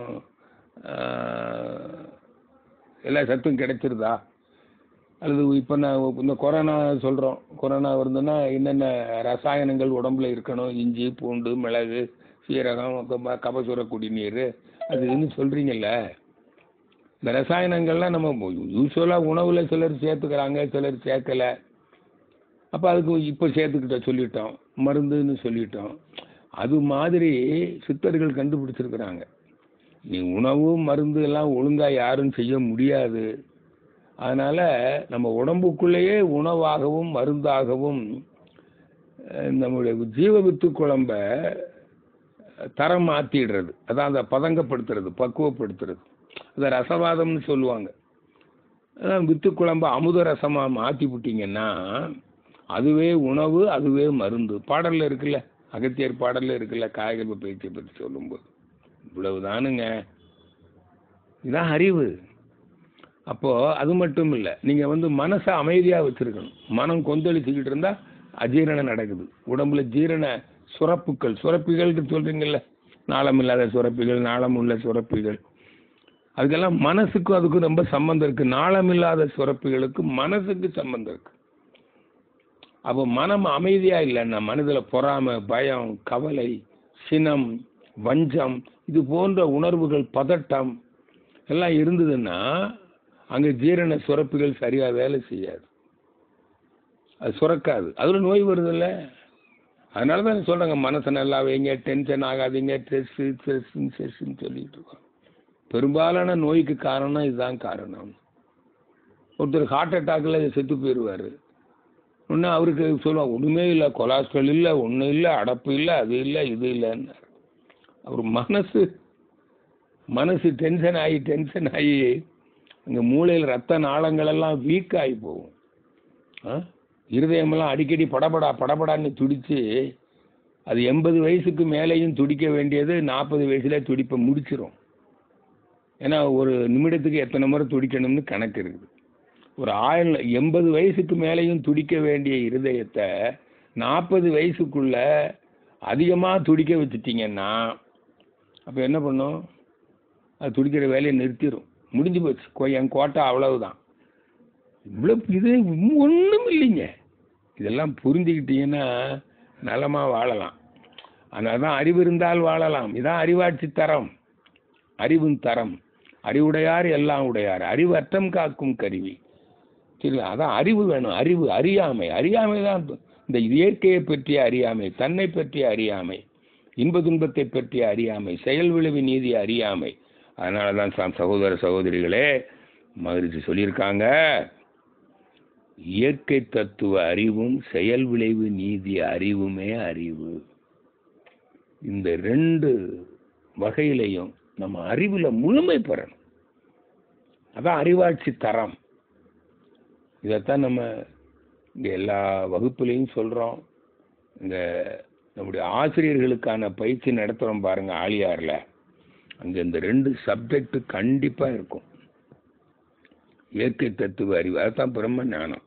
ஆஹ், எல்லா சத்தும் கிடைச்சிருதா அல்லது இப்போ நான் இந்த கொரோனா சொல்கிறோம் கொரோனா வருதுன்னா என்னென்ன ரசாயனங்கள் உடம்புல இருக்கணும் இஞ்சி பூண்டு மிளகு சீரகம் கப- கபசுர குடிநீர் அது இதுன்னு சொல்கிறீங்கல்ல இந்த ரசாயனங்கள்லாம் நம்ம யூஸ்வலாக உணவில் சிலர் சேர்த்துக்கிறாங்க சிலர் சேர்க்கல அப்போ அதுக்கு இப்போ சேர்த்துக்கிட்ட சொல்லிட்டோம் மருந்துன்னு சொல்லிட்டோம் அது மாதிரி சித்தர்கள் கண்டுபிடிச்சிருக்கிறாங்க நீ உணவு மருந்து எல்லாம் ஒழுங்காக யாரும் செய்ய முடியாது அதனால நம்ம உடம்புக்குள்ளேயே உணவாகவும் மருந்தாகவும் அஹ், நம்முடைய ஜீவ வித்து குழம்ப தரம் மாத்திடுறது அதான் அதை பதங்கப்படுத்துறது பக்குவப்படுத்துறது அதை ரசவாதம்னு சொல்லுவாங்க அதான் வித்து குழம்ப அமுத ரசமா மாத்தி விட்டீங்கன்னா அதுவே உணவு அதுவே மருந்து பாடல்ல இருக்குல்ல அகத்தியர் பாடல்ல இருக்குல்ல காய்கறி பயிற்சியை பற்றி சொல்லும்போது இவ்வளவுதானுங்க இதுதான் அறிவு அப்போ அது மட்டும் இல்லை நீங்க வந்து மனசை அமைதியா வச்சிருக்கணும் மனம் கொந்தளிச்சுக்கிட்டு இருந்தா அஜீரணம் நடக்குது உடம்புல ஜீரண சுரப்புகள் சுரப்பிகள்னு சொல்றீங்கல்ல நாளம் இல்லாத சுரப்பிகள் நாளம் உள்ள சுரப்பிகள் அதுக்கெல்லாம் மனசுக்கும் அதுக்கும் ரொம்ப சம்பந்தம் இருக்கு நாளம் இல்லாத சுரப்பிகளுக்கு மனசுக்கு சம்பந்தம் இருக்கு அப்போ மனம் அமைதியா இல்லைன்னா மனதில் பொறாமை பயம் கவலை சினம் வஞ்சம் இது போன்ற உணர்வுகள் பதட்டம் எல்லாம் இருந்ததுன்னா அங்க ஜீரண சுரப்பிகள் சரியா வேலை செய்யாது அது சுரக்காது அதுல நோய் வருதுல்ல அதனால தான் சொல்கிறாங்க மனசை நல்லா வைங்க டென்ஷன் ஆகாதீங்க ஸ்ட்ரெஸ்ஸு ஸ்ட்ரெஸ்ஸு ஸ்ட்ரெஸ்ஸுன்னு சொல்லிட்டு இருக்கோம் பெரும்பாலான நோய்க்கு காரணம் இதுதான் காரணம் ஒருத்தர் ஹார்ட் அட்டாக்கில் செத்து போயிடுவார் இன்னும் அவருக்கு சொல்லுவாங்க ஒன்றுமே இல்லை கொலாஸ்ட்ரால் இல்லை ஒன்றும் இல்லை அடப்பு இல்லை அது இல்லை இது இல்லைன்னார் அவர் மனசு மனசு டென்ஷன் ஆகி டென்ஷன் ஆகி அங்கே மூளையில் ரத்த நாளங்களெல்லாம் வீக் ஆகி போகும் ஆ இருதயமெல்லாம் அடிக்கடி படபடா படபடான்னு துடித்து அது எண்பது வயசுக்கு மேலேயும் துடிக்க வேண்டியது நாற்பது வயசுல துடிப்பை முடிச்சிரும் ஏன்னா ஒரு நிமிடத்துக்கு எத்தனை முறை துடிக்கணும்னு கணக்கு இருக்குது ஒரு ஆயிரம் எண்பது வயசுக்கு மேலேயும் துடிக்க வேண்டிய இருதயத்தை நாற்பது வயசுக்குள்ள அதிகமாக துடிக்க வச்சுட்டிங்கன்னா அப்போ என்ன பண்ணும் அது துடிக்கிற வேலையை நிறுத்திடும் முடிஞ்சு போச்சு கொ- என் கோட்டை அவ்வளவுதான் இவ்வளோ இது ஒன்றும் இல்லைங்க இதெல்லாம் புரிஞ்சுக்கிட்டீங்கன்னா நலமாக வாழலாம் அதனால தான் அறிவு இருந்தால் வாழலாம் இதான் அறிவாட்சி தரம் அறிவின் தரம் அறிவுடையார் எல்லாம் உடையார் அறிவு அற்றம் காக்கும் கருவி சரிங்களா அதான் அறிவு வேணும் அறிவு அறியாமை அறியாமை தான் இந்த இயற்கையை பற்றிய அறியாமை தன்னை பற்றிய அறியாமை இன்ப துன்பத்தை பற்றிய அறியாமை செயல் விளைவு நீதி அறியாமை அதனால தான் ச- சகோதர சகோதரிகளே மகிழ்ச்சி சொல்லியிருக்காங்க இயற்கை தத்துவ அறிவும் செயல் விளைவு நீதி அறிவுமே அறிவு இந்த ரெண்டு வகையிலையும் நம்ம அறிவில் முழுமை பெறணும் அதான் அறிவாட்சி தரம் இதைத்தான் நம்ம இங்கே எல்லா வகுப்புலையும் சொல்கிறோம் இந்த நம்முடைய ஆசிரியர்களுக்கான பயிற்சி நடத்துகிறோம் பாருங்கள் ஆழியாரில் அங்கே இந்த ரெண்டு சப்ஜெக்ட் கண்டிப்பாக இருக்கும் இயற்கை தத்துவ அறிவு அதுதான் பிரம்ம ஞானம்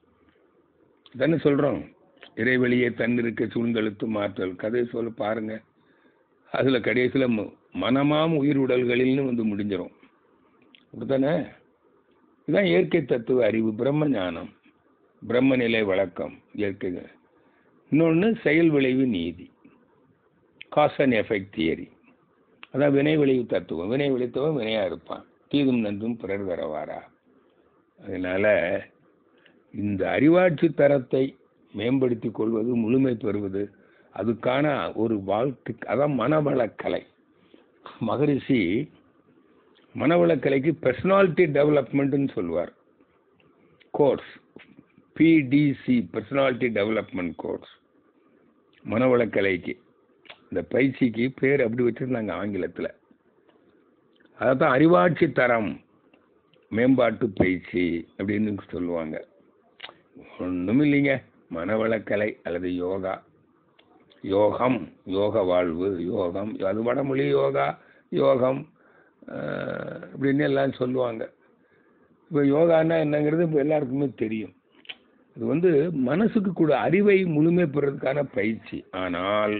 தானே சொல்கிறோம் இறைவெளியை தன்னிருக்க சூழ்ந்தெழுத்து மாற்றல் கதையை சொல்ல பாருங்க அதில் கடைசியில் ம- மனமாம் உயிர் உடல்களில்னு வந்து முடிஞ்சிடும் அப்படித்தானே இதுதான் இயற்கை தத்துவ அறிவு பிரம்ம ஞானம் பிரம்ம நிலை வழக்கம் இயற்கை இன்னொன்று செயல் விளைவு நீதி காஸ் அண்ட் எஃபெக்ட் தியரி அதான் வினை விளைவு தத்துவம் வினை விளைத்தவன் வினையாக இருப்பான் தீதும் நன்றும் பிறர் தரவாரா அதனால இந்த அறிவாட்சி தரத்தை மேம்படுத்தி கொள்வது முழுமை பெறுவது அதுக்கான ஒரு வாழ்க்கை அதான் மனவளக்கலை மகரிஷி மனவளக்கலைக்கு பர்சனாலிட்டி டெவலப்மெண்ட்னு சொல்லுவார் course PDC personality development course மனவளக்கலைக்கு இந்த பயிற்சிக்கு பேர் அப்படி வச்சுருந்தாங்க ஆங்கிலத்தில் அதைத்தான் அறிவாட்சி தரம் மேம்பாட்டு பயிற்சி அப்படின்னு சொல்லுவாங்க ஒன்றும் இல்லைங்க மனவளக்கலை அல்லது யோகா யோகம் யோக வாழ்வு யோகம் அது வடமொழி யோகா யோகம் ஆஹ், அப்படின்னு எல்லாம் சொல்லுவாங்க இப்போ யோகான்னா என்னங்கிறது இப்போ எல்லாருக்குமே தெரியும் இது வந்து மனசுக்கு கூட அறிவை முழுமை பெறதுக்கான பயிற்சி ஆனால்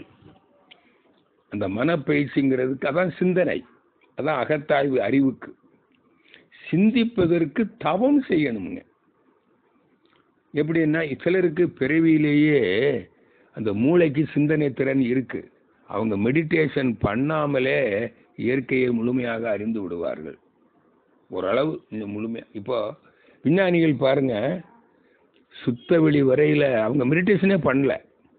அந்த மனப்பயிற்சிங்கிறதுக்கு அதான் சிந்தனை அதான் அகத்தாய்வு அறிவுக்கு சிந்திப்பதற்கு தவம் செய்யணுங்க எப்படின்னா சிலருக்கு பிறவியிலேயே அந்த மூளைக்கு சிந்தனை திறன் இருக்கு அவங்க மெடிடேஷன் பண்ணாமலே இயற்கையை முழுமையாக அறிந்து விடுவார்கள் ஓரளவு இந்த முழுமையா இப்போ விஞ்ஞானிகள் பாருங்க சுத்த வெளி வரையில் அவங்க மெடிடேஷனே பண்ணல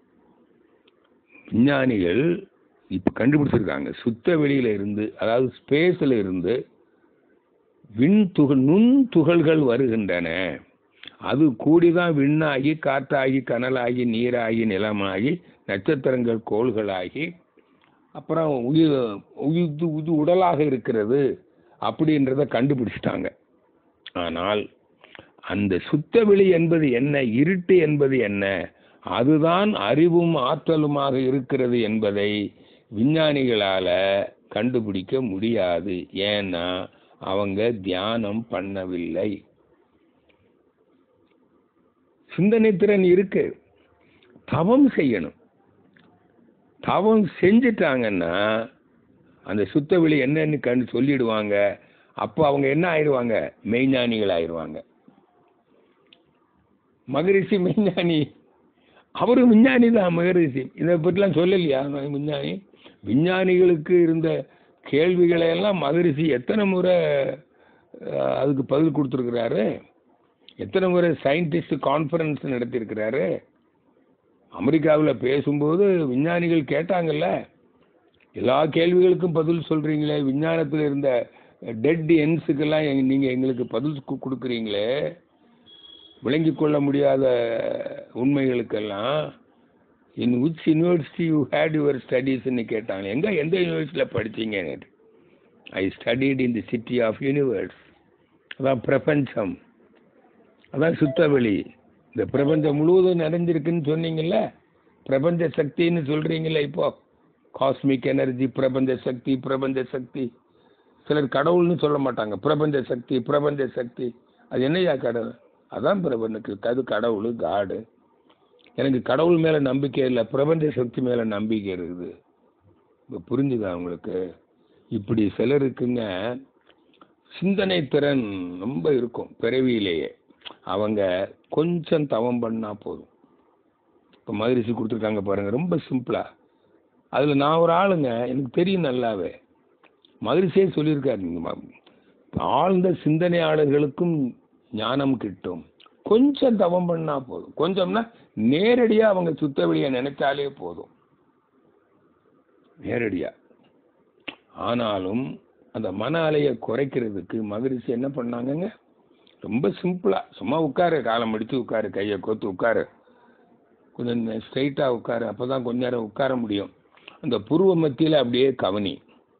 விஞ்ஞானிகள் இப்போ கண்டுபிடிச்சிருக்காங்க சுத்த வெளியில இருந்து அதாவது ஸ்பேஸில் இருந்து விண் துகள் நுண் துகள்கள் வருகின்றன அது கூடிதான் விண்ணாகி காற்றாகி கனலாகி நீராகி நிலமாகி நட்சத்திரங்கள் கோள்களாகி அப்புறம் உயிர் உயிர் இது உடலாக இருக்கிறது அப்படின்றத கண்டுபிடிச்சிட்டாங்க ஆனால் அந்த சுத்த வெளி என்பது என்ன இருட்டு என்பது என்ன அதுதான் அறிவும் ஆற்றலுமாக இருக்கிறது என்பதை விஞ்ஞானிகளால கண்டுபிடிக்க முடியாது ஏன்னா அவங்க தியானம் பண்ணவில்லை சிந்தனை திறன் இருக்கு தவம் செய்யணும் தவம் செஞ்சிட்டாங்கன்னா அந்த சுத்த வெளி என்னன்னு கண்டு சொல்லிடுவாங்க அப்போ அவங்க என்ன ஆயிடுவாங்க மெய்ஞானிகள் ஆயிடுவாங்க மகரிஷி மெய்ஞானி அவரும் விஞ்ஞானி தான் மகரிஷி இதை பற்றிலாம் சொல்லலையா விஞ்ஞானி விஞ்ஞானிகளுக்கு இருந்த கேள்விகளை எல்லாம் மகரிஷி எத்தனை முறை அஹ், அதுக்கு பதில் கொடுத்துருக்கிறாரு எத்தனை முறை சயின்டிஸ்ட் கான்ஃபரன்ஸ் நடத்தியிருக்கிறாரு அமெரிக்காவில் பேசும்போது விஞ்ஞானிகள் கேட்டாங்கல்ல எல்லா கேள்விகளுக்கும் பதில் சொல்கிறீங்களே விஞ்ஞானத்தில் இருந்த டெட் என்ஸுக்கெல்லாம் எங்க நீங்கள் எங்களுக்கு பதில் கு- கொடுக்குறீங்களே விளங்கி கொள்ள முடியாத உண்மைகளுக்கெல்லாம் in which university you had your ஸ்டடீஸ்ன்னு கேட்டாங்க எங்கே எந்த யூனிவர்சிட்டியில் படிச்சீங்கன்னு I studied in the city of universe அதான் பிரபஞ்சம் அதான் சுத்தவெளி இந்த பிரபஞ்சம் முழுவதும் நிறைஞ்சிருக்குன்னு சொன்னீங்கல்ல பிரபஞ்ச சக்தின்னு சொல்கிறீங்களே இப்போ காஸ்மிக் எனர்ஜி பிரபஞ்ச சக்தி பிரபஞ்ச சக்தி சிலர் கடவுள்னு சொல்ல மாட்டாங்க பிரபஞ்ச சக்தி பிரபஞ்ச சக்தி அது என்னையா கடவுள் அதான் பிரபஞ்சக்கு அது கடவுள் காடு எனக்கு கடவுள் மேலே நம்பிக்கை இல்லை பிரபஞ்ச சக்தி மேலே நம்பிக்கை இருக்குது இப்போ புரிஞ்சுதா உங்களுக்கு இப்படி சிலருக்குங்க சிந்தனை திறன் ரொம்ப இருக்கும் பிறவியிலேயே அவங்க கொஞ்சம் தவம் பண்ணா போதும் இப்போ மகரிஷி கொடுத்துருக்காங்க பாருங்க ரொம்ப சிம்பிளா அதில் நான் ஒரு ஆளுங்க எனக்கு தெரியும் நல்லாவே மகரிஷியே சொல்லியிருக்காரு நீங்க ம- ஆழ்ந்த சிந்தனையாளர்களுக்கும் ஞானம் கிட்டும் கொஞ்சம் தவம் பண்ணா போதும் கொஞ்சம்னா நேரடியாக அவங்க சுத்த வெளியை நினைச்சாலே போதும் நேரடியாக ஆனாலும் அந்த மன அலையை குறைக்கிறதுக்கு மகரிஷி என்ன பண்ணாங்கங்க ரொம்ப சிம்பிளா சும்மா உட்காரு காலம் முடிச்சு உட்காரு கையை கோத்து உட்காரு கொஞ்சம் ஸ்ட்ரைட்டாக உட்காரு அப்போ தான் கொஞ்ச நேரம் உட்கார முடியும் அந்த புருவ மத்தியில் அப்படியே கவனி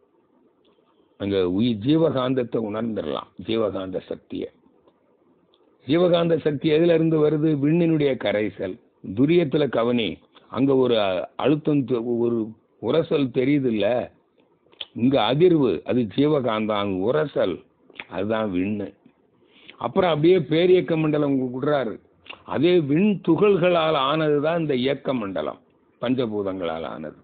அங்கே உயிர் ஜீவகாந்தத்தை உணர்ந்துடலாம் ஜீவகாந்த சக்தியை ஜீவகாந்த சக்தி எதுல இருந்து வருது விண்ணினுடைய கரைசல் துரியத்தில் கவனி அங்கே ஒரு அ- அழுத்தம் தெ- ஒரு உரசல் தெரியுது இல்ல இங்கே அதிர்வு அது ஜீவகாந்தம் அங்க உரசல் அதுதான் விண்ணு அப்புறம் அப்படியே பேரியக்க மண்டலம் விடுறாரு அதே விண் துகள்களால் ஆனது தான் இந்த இயக்க மண்டலம் பஞ்சபூதங்களால் ஆனது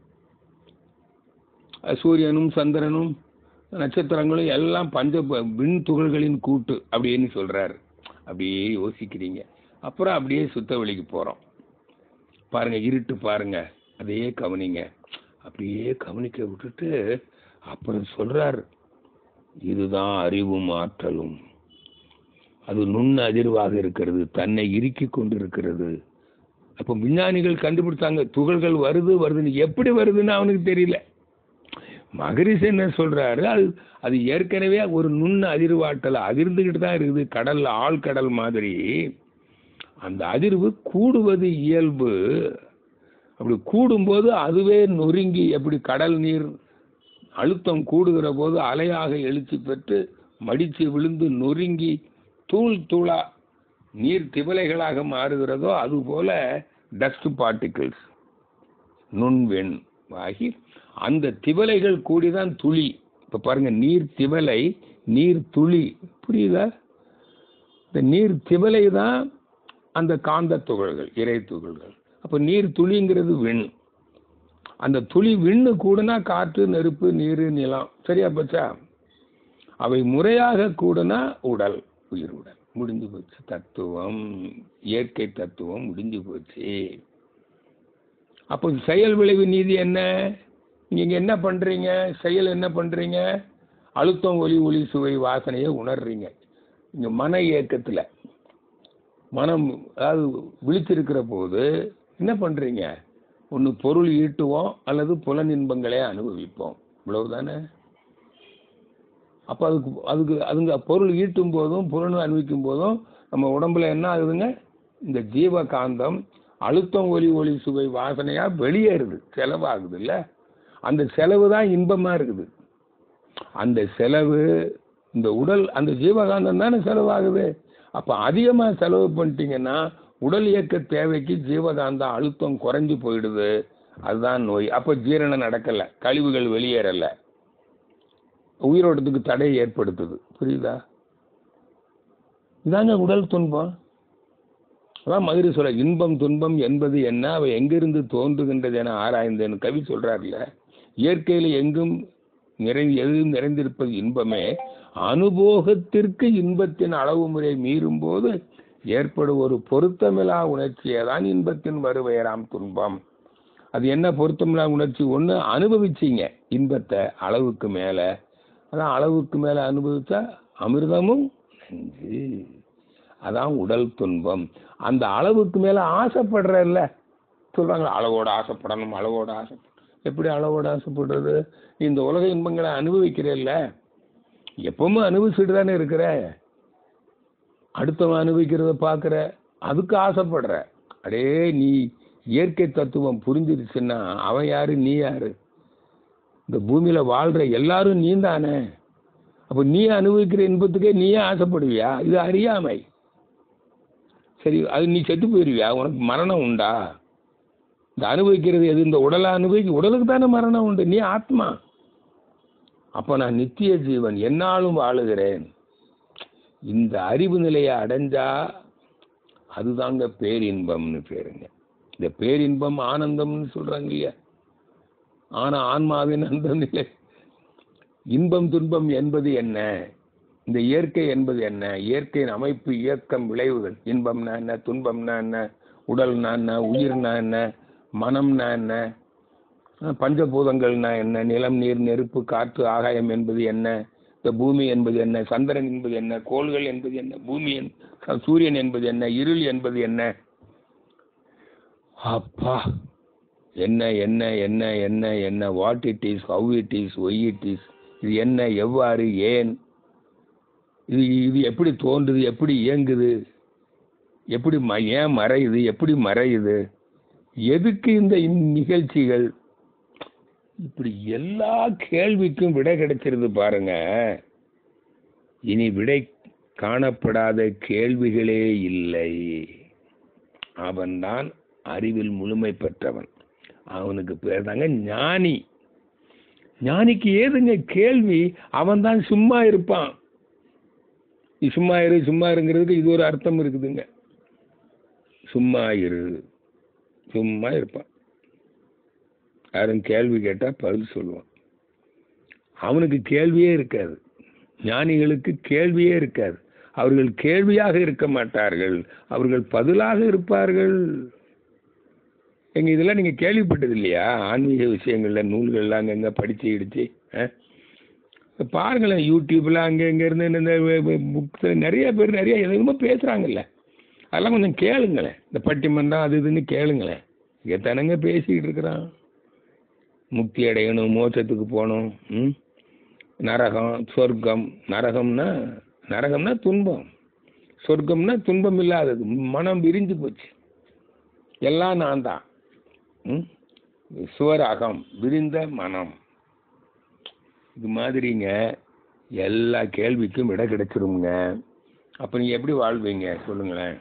அது சூரியனும் சந்திரனும் நட்சத்திரங்களும் எல்லாம் பஞ்ச விண் துகள்களின் கூட்டு அப்படின்னு சொல்றாரு அப்படியே யோசிக்கிறீங்க அப்புறம் அப்படியே சுத்த வெளிக்கு போறோம் பாருங்க இருட்டு பாருங்க அதையே கவனிங்க அப்படியே கவனிக்க விட்டுட்டு அப்புறம் சொல்றாரு இதுதான் அறிவும் ஆற்றலும் அது நுண் அதிர்வாக இருக்கிறது தன்னை இறுக்கி கொண்டிருக்கிறது அப்போ விஞ்ஞானிகள் கண்டுபிடிச்சாங்க துகள்கள் வருது வருதுன்னு எப்படி வருதுன்னு அவனுக்கு தெரியல மகரிஷி என்ன சொல்றாரு அது அது ஏற்கனவே ஒரு நுண் அதிர்வாற்றல் அதிர்ந்துகிட்டு தான் இருக்குது கடல்ல ஆழ்கடல் மாதிரி அந்த அதிர்வு கூடுவது இயல்பு அப்படி கூடும்போது அதுவே நொறுங்கி எப்படி கடல் நீர் அழுத்தம் கூடுகிற போது அலையாக எழுச்சி பெற்று மடித்து விழுந்து நொறுங்கி தூள் தூளா நீர் திவலைகளாக மாறுகிறதோ அதுபோல டஸ்ட் பார்ட்டிகிள்ஸ் நுண்வெண் ஆகி அந்த திவலைகள் கூடிதான் துளி இப்ப பாருங்க நீர் திவலை நீர் துளி புரியுதா இந்த நீர் திவலை தான் அந்த காந்த துகள்கள் இறை துகள்கள் அப்ப நீர் துளிங்கிறது விண் அந்த துளி விண்ணு கூடனா காற்று நெருப்பு நீர் நிலம் சரியா போச்சா அவை முறையாக கூடனா உடல் உயிர் உடல் முடிஞ்சு போச்சு தத்துவம் இயற்கை தத்துவம் முடிஞ்சு போச்சு அப்போ செயல் விளைவு நீதி என்ன நீங்க என்ன பண்றீங்க செயல் என்ன பண்றீங்க அழுத்தம் ஒலி ஒளி சுவை வாசனையை உணர்றீங்க இங்க மன இயக்கத்துல மனம் அதாவது விழிச்சிருக்கிற போது என்ன பண்றீங்க ஒன்று பொருள் ஈட்டுவோம் அல்லது புலன் இன்பங்களே அனுபவிப்போம் இவ்வளவுதானே அப்போ அதுக்கு அதுக்கு அதுங்க பொருள் ஈட்டும் போதும் புலன் அனுபவிக்கும் போதும் நம்ம உடம்புல என்ன ஆகுதுங்க இந்த ஜீவகாந்தம் அழுத்தம் ஒலி ஒளி சுவை வாசனையா வெளியேறுது செலவாகுது இல்ல அந்த செலவு தான் இன்பமா இருக்குது அந்த செலவு இந்த உடல் அந்த ஜீவகாந்தம் தானே செலவாகுது அப்ப அதிகமா செலவு பண்ணிட்டீங்கன்னா உடல் இயக்க தேவைக்கு ஜீவகாந்த அழுத்தம் குறைஞ்சு போயிடுது அதுதான் நோய் அப்ப ஜீரணம் நடக்கல கழிவுகள் வெளியேறல உயிரோட்டத்துக்கு தடை ஏற்படுத்துது புரியுதா இதாங்க உடல் துன்பம் அதான் மதுரை சொல்ற இன்பம் துன்பம் என்பது என்ன அவை எங்கிருந்து தோன்றுகின்றது என ஆராய்ந்தேன்னு கவி சொல்றாருல்ல இயற்கையில எங்கும் நிறை எதுவும் நிறைந்திருப்பது இன்பமே அனுபோகத்திற்கு இன்பத்தின் அளவு முறை மீறும் போது ஏற்படும் ஒரு பொருத்தமில்லா உணர்ச்சியே தான் இன்பத்தின் வருவையராம் துன்பம் அது என்ன பொருத்தமில்லா உணர்ச்சி ஒன்று அனுபவிச்சீங்க இன்பத்தை அளவுக்கு மேலே அதான் அளவுக்கு மேலே அனுபவிச்சா அமிர்தமும் நஞ்சு அதான் உடல் துன்பம் அந்த அளவுக்கு மேலே ஆசைப்படுறல்ல சொல்றாங்க அளவோட ஆசைப்படணும் அளவோட ஆசை எப்படி அளவோட ஆசைப்படுறது இந்த உலக இன்பங்களை அனுபவிக்கிறேல்ல எப்பவுமே அனுபவிச்சுட்டு தானே இருக்கிற அடுத்தவன் அனுபவிக்கிறத பார்க்குற அதுக்கு ஆசைப்படுற அடே நீ இயற்கை தத்துவம் புரிஞ்சிருச்சுன்னா அவன் யாரு நீ யாரு இந்த பூமியில வாழ்ற எல்லாரும் நீ தானே அப்போ நீ அனுபவிக்கிற இன்பத்துக்கே நீயே ஆசைப்படுவியா இது அறியாமை சரி அது நீ செத்து போயிருவியா உனக்கு மரணம் உண்டா இந்த அனுபவிக்கிறது எது இந்த உடலை அனுபவிக்க உடலுக்கு தானே மரணம் உண்டு நீ ஆத்மா அப்போ நான் நித்திய ஜீவன் என்னாலும் வாழுகிறேன் இந்த அறிவு நிலையை அடைஞ்சா அதுதாங்க பேரின்பம்னு பேருங்க இந்த பேரின்பம் ஆனந்தம்னு சொல்றாங்க இல்லையா ஆனா ஆன்மாவின் அந்த நிலை இன்பம் துன்பம் என்பது என்ன இந்த இயற்கை என்பது என்ன இயற்கையின் அமைப்பு இயக்கம் விளைவுகள் இன்பம்னா என்ன துன்பம்னா என்ன உடல்னா என்ன உயிர்னா என்ன மனம்னா என்ன அஹ் பஞ்சபூதங்கள்னா என்ன நிலம் நீர் நெருப்பு காற்று ஆகாயம் என்பது என்ன இந்த பூமி என்பது என்ன சந்திரன் என்பது என்ன கோள்கள் என்பது என்ன பூமி என்- சூரியன் என்பது என்ன இருள் என்பது என்ன அப்பா என்ன என்ன என்ன என்ன என்ன what it is how it is why it is இது என்ன எவ்வாறு ஏன் இது இது எப்படி தோன்றுது எப்படி இயங்குது எப்படி ம ஏன் மறையுது எப்படி மறையுது எதுக்கு இந்த இந் நிகழ்ச்சிகள் இப்படி எல்லா கேள்விக்கும் விடை கிடைச்சிருது பாருங்க இனி விடை காணப்படாத கேள்விகளே இல்லை அவன்தான் அறிவில் முழுமை பெற்றவன் அவனுக்கு பேர் தாங்க ஞானி ஞானிக்கு ஏதுங்க கேள்வி அவன் தான் சும்மா இருப்பான் நீ சும்மா இரு சும்மா இருங்கிறதுக்கு இது ஒரு அர்த்தம் இருக்குதுங்க சும்மா இரு சும்மா இருப்பான் யாரும் கேள்வி கேட்டால் பதில் சொல்லுவான் அவனுக்கு கேள்வியே இருக்காது ஞானிகளுக்கு கேள்வியே இருக்காது அவர்கள் கேள்வியாக இருக்க மாட்டார்கள் அவர்கள் பதிலாக இருப்பார்கள் எங்க இதெல்லாம் நீங்க கேள்விப்பட்டது இல்லையா ஆன்மீக விஷயங்கள்ல நூல்கள்லாம் அங்கங்க படிச்சு இடிச்சு ஆ? பாருங்களேன் யூடியூப்ல அங்க இங்க இருந்து இந்த புக்ஸ் நிறைய பேர் நிறைய எதுவுமே பேசுறாங்கல்ல அதெல்லாம் கொஞ்சம் கேளுங்களேன் இந்த பட்டிமன்றம் அது இதுன்னு கேளுங்களேன் இங்கே தானங்க பேசிக்கிட்டு இருக்கிறான் முக்தி அடையணும் மோட்சத்துக்கு போகணும் ம் நரகம் சொர்க்கம் நரகம்னா நரகம்னா துன்பம் சொர்க்கம்னா துன்பம் இல்லாதது மனம் விரிஞ்சு போச்சு எல்லாம் நான் தான் ம் சுவராகம் விரிந்த மனம் இது மாதிரிங்க எல்லா கேள்விக்கும் விடை கிடைச்சிருங்க அப்போ நீங்கள் எப்படி வாழ்வீங்க சொல்லுங்களேன்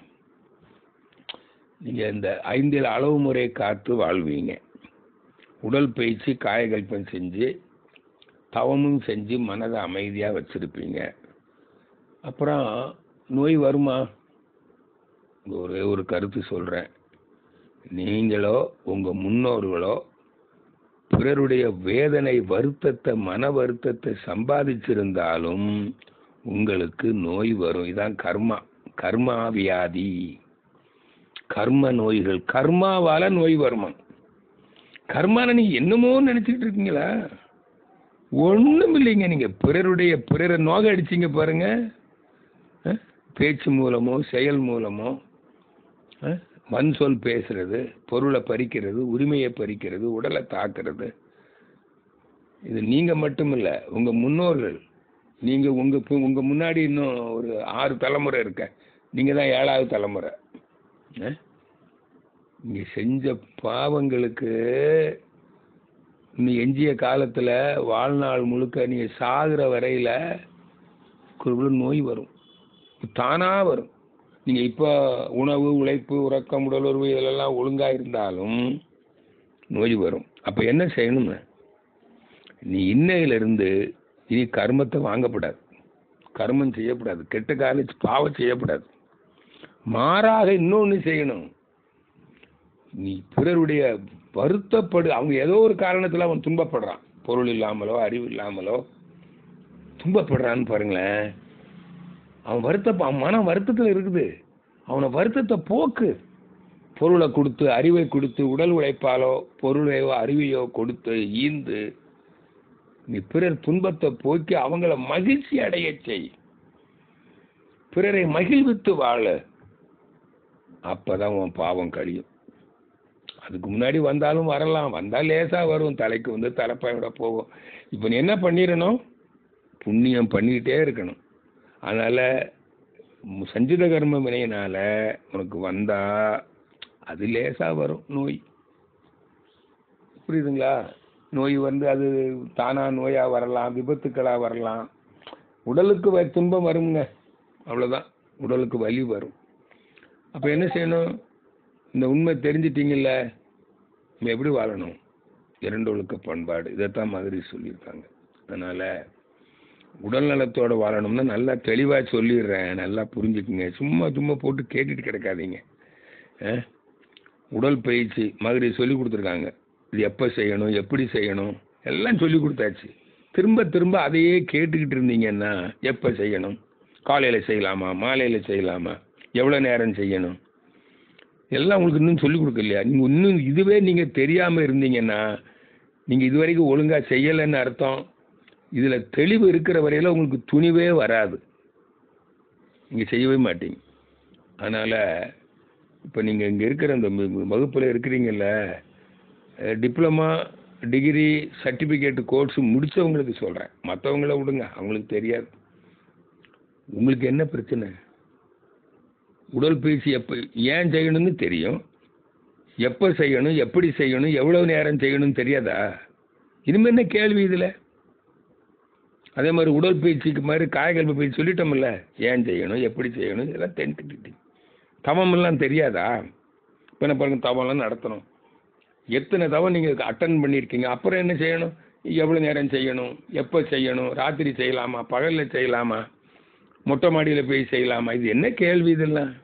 நீங்கள் இந்த ஐந்தில் அளவு முறை காத்து வாழ்வீங்க உடல் பயிற்சி காயகல்பம் செஞ்சு தவமும் செஞ்சு மனதை அமைதியாக வச்சுருப்பீங்க அப்புறம் நோய் வருமா ஒரே ஒரு கருத்து சொல்கிறேன் நீங்களோ உங்கள் முன்னோர்களோ பிறருடைய வேதனை வருத்தத்தை மன வருத்தத்தை சம்பாதிச்சிருந்தாலும் உங்களுக்கு நோய் வரும் இதான் கர்மா கர்மா வியாதி கர்ம நோய்கள் கர்மாவால நோய் வருமா கர்மான நீங்க என்னமோ நினைச்சிட்டு இருக்கீங்களா ஒண்ணும் இல்லைங்க நீங்க பிறருடைய பிறரை நோக அடிச்சீங்க பாருங்க அஹ், பேச்சு மூலமோ செயல் மூலமோ அஹ், வன் சொல் பேசுறது பொருளை பறிக்கிறது உரிமையை பறிக்கிறது உடலை தாக்குறது இது நீங்க மட்டும் இல்ல உங்க முன்னோர்கள் நீங்க உங்க பு- உங்க முன்னாடி இன்னும் ஒரு ஆறு தலைமுறை இருக்க நீங்க தான் ஏழாவது தலைமுறை அஹ்? நீங்க செஞ்ச பாவங்களுக்கு நீ எஞ்சிய காலத்துல வாழ்நாள் முழுக்க நீங்க சாகுற வரையில ஒரு நோய் வரும் தானா வரும் நீங்க இப்போ உணவு உழைப்பு உறக்கம் உடலுறவு இதெல்லாம் ஒழுங்கா இருந்தாலும் நோய் வரும் அப்ப என்ன செய்யணும்னு நீ இன்னையிலிருந்து இனி கர்மத்தை வாங்கப்படாது கர்மம் செய்யக்கூடாது கெட்ட காலேஜ் பாவம் செய்யக்கூடாது மாறாக இன்னொன்னு செய்யணும் நீ பிறருடைய வருத்தப்படு அவங்க ஏதோ ஒரு காரணத்துல அவன் துன்பப்படுறான் பொருள் இல்லாமலோ அறிவு இல்லாமலோ துன்பப்படுறான்னு பாருங்களேன் அவன் வருத்த அவன் மனம் வருத்தத்தில் இருக்குது அவனை வருத்தத்தை போக்கு பொருளை கொடுத்து அறிவை கொடுத்து உடல் உழைப்பாலோ பொருளையோ அறிவையோ கொடுத்து ஈந்து நீ பிறர் துன்பத்தை போக்கி அவங்கள மகிழ்ச்சி அடைய செய் பிறரை மகிழ்வித்து வாழ அப்பதான் உன் பாவம் கழியும் அதுக்கு முன்னாடி வந்தாலும் வரலாம் வந்தால் லேசாக வரும் தலைக்கு வந்து தலைப்பாயோட போகும் இப்போ நீ என்ன பண்ணிடணும் புண்ணியம் பண்ணிக்கிட்டே இருக்கணும் அதனால் சஞ்சித கர்ம வினையினால உனக்கு வந்தா அது லேசாக வரும் நோய் புரியுதுங்களா நோய் வந்து அது தானா நோயாக வரலாம் விபத்துக்களாக வரலாம் உடலுக்கு வ துன்பம் வருங்க அவ்வளோதான் உடலுக்கு வலி வரும் அப்போ என்ன செய்யணும் இந்த உண்மை தெரிஞ்சிட்டிங்கல்ல நம்ம எப்படி வாழணும் இரண்டு ஒழுக்க பண்பாடு இதைத்தான் மாதிரி சொல்லியிருக்காங்க அதனால் உடல் நலத்தோட வாழணும்னா நல்லா தெளிவாக சொல்லிடுறேன் நல்லா புரிஞ்சுக்குங்க சும்மா சும்மா போட்டு கேட்டுட்டு கிடக்காதீங்க ஆ? உடல் பயிற்சி மாதிரி சொல்லி கொடுத்துருக்காங்க இது எப்போ செய்யணும் எப்படி செய்யணும் எல்லாம் சொல்லி கொடுத்தாச்சு திரும்ப திரும்ப அதையே கேட்டுக்கிட்டு இருந்தீங்கன்னா எப்போ செய்யணும் காலையில் செய்யலாமா மாலையில் செய்யலாமா எவ்வளோ நேரம் செய்யணும் எல்லாம் உங்களுக்கு இன்னும் சொல்லிக் கொடுக்கலையா நீங்கள் இன்னும் இதுவே நீங்கள் தெரியாமல் இருந்தீங்கன்னா நீங்கள் இது வரைக்கும் ஒழுங்காக செய்யலைன்னு அர்த்தம் இதில் தெளிவு இருக்கிற வரையில் உங்களுக்கு துணிவே வராது நீங்கள் செய்யவே மாட்டீங்க அதனால் இப்போ நீங்கள் இங்கே இருக்கிற அந்த வகுப்பில் இருக்கிறீங்கல்ல டிப்ளமா டிகிரி சர்டிஃபிகேட் கோர்ஸ் முடித்தவங்களுக்கு சொல்கிறேன் மற்றவங்கள விடுங்க அவங்களுக்கு தெரியாது உங்களுக்கு என்ன பிரச்சனை உடற்பயிற்சி எப்போ ஏன் செய்யணும்னு தெரியும் எப்போ செய்யணும் எப்படி செய்யணும் எவ்வளோ நேரம் செய்யணும்னு தெரியாதா இனிமேல் என்ன கேள்வி இதில் அதே மாதிரி உடற்பயிற்சிக்கு மாதிரி காயகல்ப பயிற்சி சொல்லிட்டோம்ல ஏன் செய்யணும் எப்படி செய்யணும் இதெல்லாம் தெரிஞ்சுக்கிட்டீங்க தவமெல்லாம் தெரியாதா இப்போ என்ன பாருங்க தவம்லாம் நடத்தணும் எத்தனை தவம் நீங்கள் அட்டன் பண்ணியிருக்கீங்க அப்புறம் என்ன செய்யணும் எவ்வளோ நேரம் செய்யணும் எப்போ செய்யணும் ராத்திரி செய்யலாமா பகலில் செய்யலாமா மொட்டை மாடியில் போய் செய்யலாமா இது என்ன கேள்வி இதெல்லாம்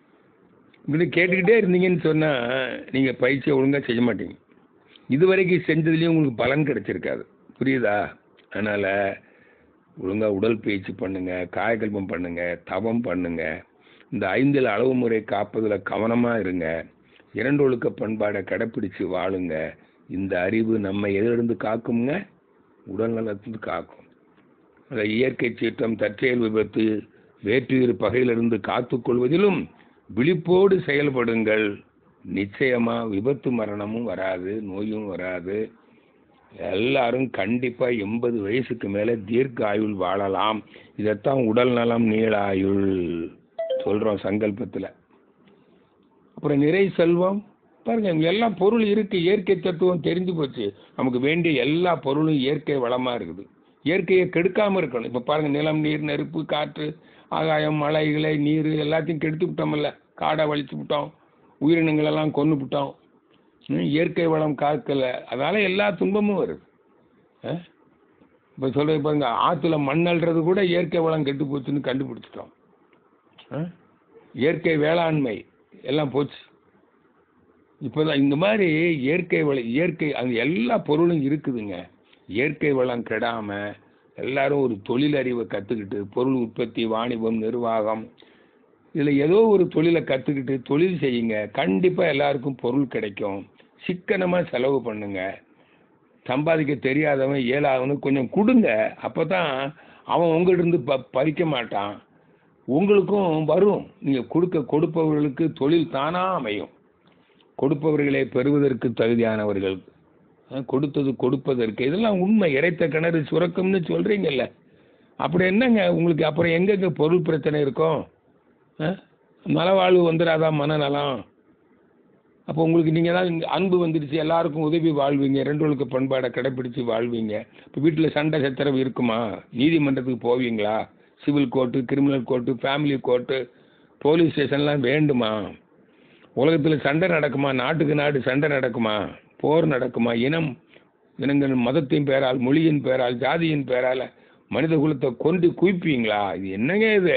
இப்படி கேட்டுக்கிட்டே இருந்தீங்கன்னு சொன்னால் நீங்கள் பயிற்சியை ஒழுங்காக செய்ய மாட்டீங்க இது வரைக்கும் செஞ்சதுலேயும் உங்களுக்கு பலன் கிடைச்சிருக்காது புரியுதா அதனால் ஒழுங்காக உடல் பயிற்சி பண்ணுங்க காயகல்பம் பண்ணுங்க தவம் பண்ணுங்க இந்த ஐந்தில் அளவு முறை காப்பதில் கவனமாக இருங்க இரண்டு ஒழுக்க பண்பாடை கடைப்பிடிச்சு வாழுங்க இந்த அறிவு நம்ம எதிலிருந்து காக்குங்க உடல் நலத்திலிருந்து காக்கும் அந்த இயற்கை சீற்றம் தற்செயல் விபத்து வேற்றுயிர் பகையிலிருந்து காத்துக்கொள்வதிலும் விழிப்போடு செயல்படுங்கள் நிச்சயமா விபத்து மரணமும் வராது நோயும் வராது எல்லாரும் கண்டிப்பா எண்பது வயசுக்கு மேல தீர்க்க ஆயுள் வாழலாம் இதைத்தான் உடல் நலம் நீளாயுள் சொல்றோம் சங்கல்பத்துல அப்புறம் நிறை செல்வம் பாருங்க இங்க எல்லா பொருள் இருக்கு இயற்கை தத்துவம் தெரிஞ்சு போச்சு நமக்கு வேண்டிய எல்லா பொருளும் இயற்கை வளமா இருக்குது இயற்கையை கெடுக்காம இருக்கணும் இப்ப பாருங்க நிலம் நீர் நெருப்பு காற்று ஆகாயம் மழை இலை நீர் எல்லாத்தையும் கெடுத்து விட்டோம்ல காடை வலிச்சு விட்டோம் உயிரினங்கள் எல்லாம் கொன்று விட்டோம் ம், இயற்கை வளம் காக்கல அதனால எல்லா துன்பமும் வருது அஹ்? இப்ப சொல்றது பாருங்க ஆத்துல மண்ணல்றது கூட இயற்கை வளம் கெட்டு போச்சுன்னு கண்டுபிடிச்சிட்டோம் அஹ்? இயற்கை வேளாண்மை எல்லாம் போச்சு இப்போதான் இந்த மாதிரி இயற்கை வள இயற்கை அந்த எல்லா பொருளும் இருக்குதுங்க இயற்கை வளம் கெடாம எல்லாரும் ஒரு தொழில் அறிவை கற்றுக்கிட்டு பொருள் உற்பத்தி வாணிபம் நிர்வாகம் இதில் ஏதோ ஒரு தொழிலை கற்றுக்கிட்டு தொழில் செய்யுங்க கண்டிப்பாக எல்லாருக்கும் பொருள் கிடைக்கும் சிக்கனமாக செலவு பண்ணுங்க சம்பாதிக்க தெரியாதவன் இயலாதவனுக்கு கொஞ்சம் கொடுங்க அப்போ தான் அவன் உங்கள்ட்ட இருந்து ப பறிக்க மாட்டான் உங்களுக்கும் வரும் நீங்கள் கொடுக்க கொடுப்பவர்களுக்கு தொழில் தானாக அமையும் கொடுப்பவர்களை பெறுவதற்கு தகுதியானவர்கள் அஹ் கொடுத்தது கொடுப்பதற்கு இதெல்லாம் உண்மை இறைத்த கிணறு சுரக்கம்னு சொல்கிறீங்கல்ல அப்படி என்னங்க உங்களுக்கு அப்புறம் எங்கெங்க பொருள் பிரச்சனை இருக்கும் அஹ்? நலவாழ்வு வந்துடாதா மனநலம் அப்போ உங்களுக்கு நீங்கள் தான் இங்க அன்பு வந்துடுச்சு எல்லாருக்கும் உதவி வாழ்வீங்க ரெண்டு ஒழுக்க பண்பாடை கடைப்பிடிச்சு வாழ்வீங்க இப்போ வீட்டில் சண்டை சச்சரவு இருக்குமா நீதிமன்றத்துக்கு போவீங்களா civil court criminal court family court police ஸ்டேஷன்லாம் வேண்டுமா உலகத்தில் சண்டை நடக்குமா நாட்டுக்கு நாடு சண்டை நடக்குமா போர் நடக்குமா இனம் இனங்கள் மதத்தின் பேரால் மொழியின் பேரால் ஜாதியின் பேரால் மனித குலத்தை கொண்டு குவிப்பீங்களா இது என்னங்க இது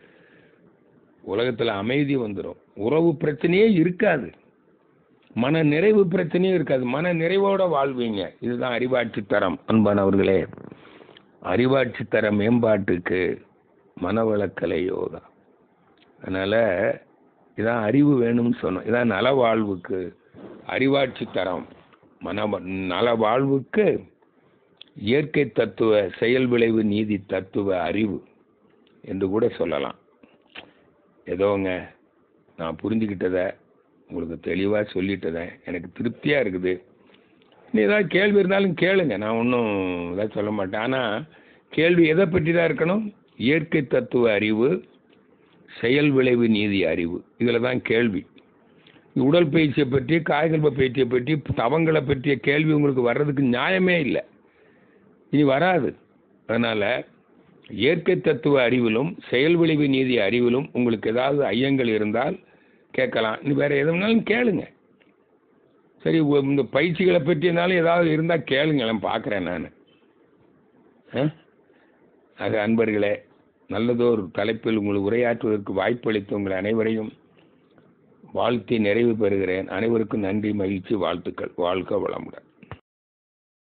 உலகத்தில் அமைதி வந்துடும் உறவு பிரச்சனையே இருக்காது மன நிறைவு பிரச்சனையும் இருக்காது மன நிறைவோட வாழ்வீங்க இதுதான் அறிவாட்சி தரம் அன்பானவர்களே அறிவாட்சி தர மேம்பாட்டுக்கு மனவளக்கலை யோகா அதனால் இதான் அறிவு வேணும்னு சொன்னோம் இதான் நல வாழ்வுக்கு அறிவாட்சி தரம் மன நல வாழ்வுக்கு இயற்கை தத்துவ செயல் விளைவு நீதி தத்துவ அறிவு என்று கூட சொல்லலாம் ஏதோங்க நான் புரிஞ்சுக்கிட்டதை உங்களுக்கு தெளிவாக சொல்லிட்டதேன் எனக்கு திருப்தியாக இருக்குது நீ ஏதாவது கேள்வி இருந்தாலும் கேளுங்க நான் ஒன்றும் இதாக சொல்ல மாட்டேன் ஆனால் கேள்வி எதை பற்றி தான் இருக்கணும் இயற்கை தத்துவ அறிவு செயல் விளைவு நீதி அறிவு இதில் தான் கேள்வி உடல் பயிற்சியை பற்றி காய்கல்ப பயிற்சியை பற்றி தவங்களை பற்றிய கேள்வி உங்களுக்கு வர்றதுக்கு நியாயமே இல்லை இனி வராது அதனால் இயற்கை தத்துவ அறிவிலும் செயல் விளைவு நீதி அறிவிலும் உங்களுக்கு ஏதாவது ஐயங்கள் இருந்தால் கேட்கலாம் நீ வேறு எதுனாலும் கேளுங்க சரி உ- இந்த பயிற்சிகளை பற்றினாலும் ஏதாவது இருந்தால் கேளுங்களேன் பார்க்குறேன் நான் ஆக அன்பர்களே நல்லதோர் தலைப்பில் உங்களுக்கு உரையாற்றுவதற்கு வாய்ப்பளித்த உங்கள் அனைவரையும் வாழ்த்தி நிறைவு பெறுகிறேன் அனைவருக்கும் நன்றி மகிழ்ச்சி வாழ்த்துக்கள் வாழ்க வளமுடன்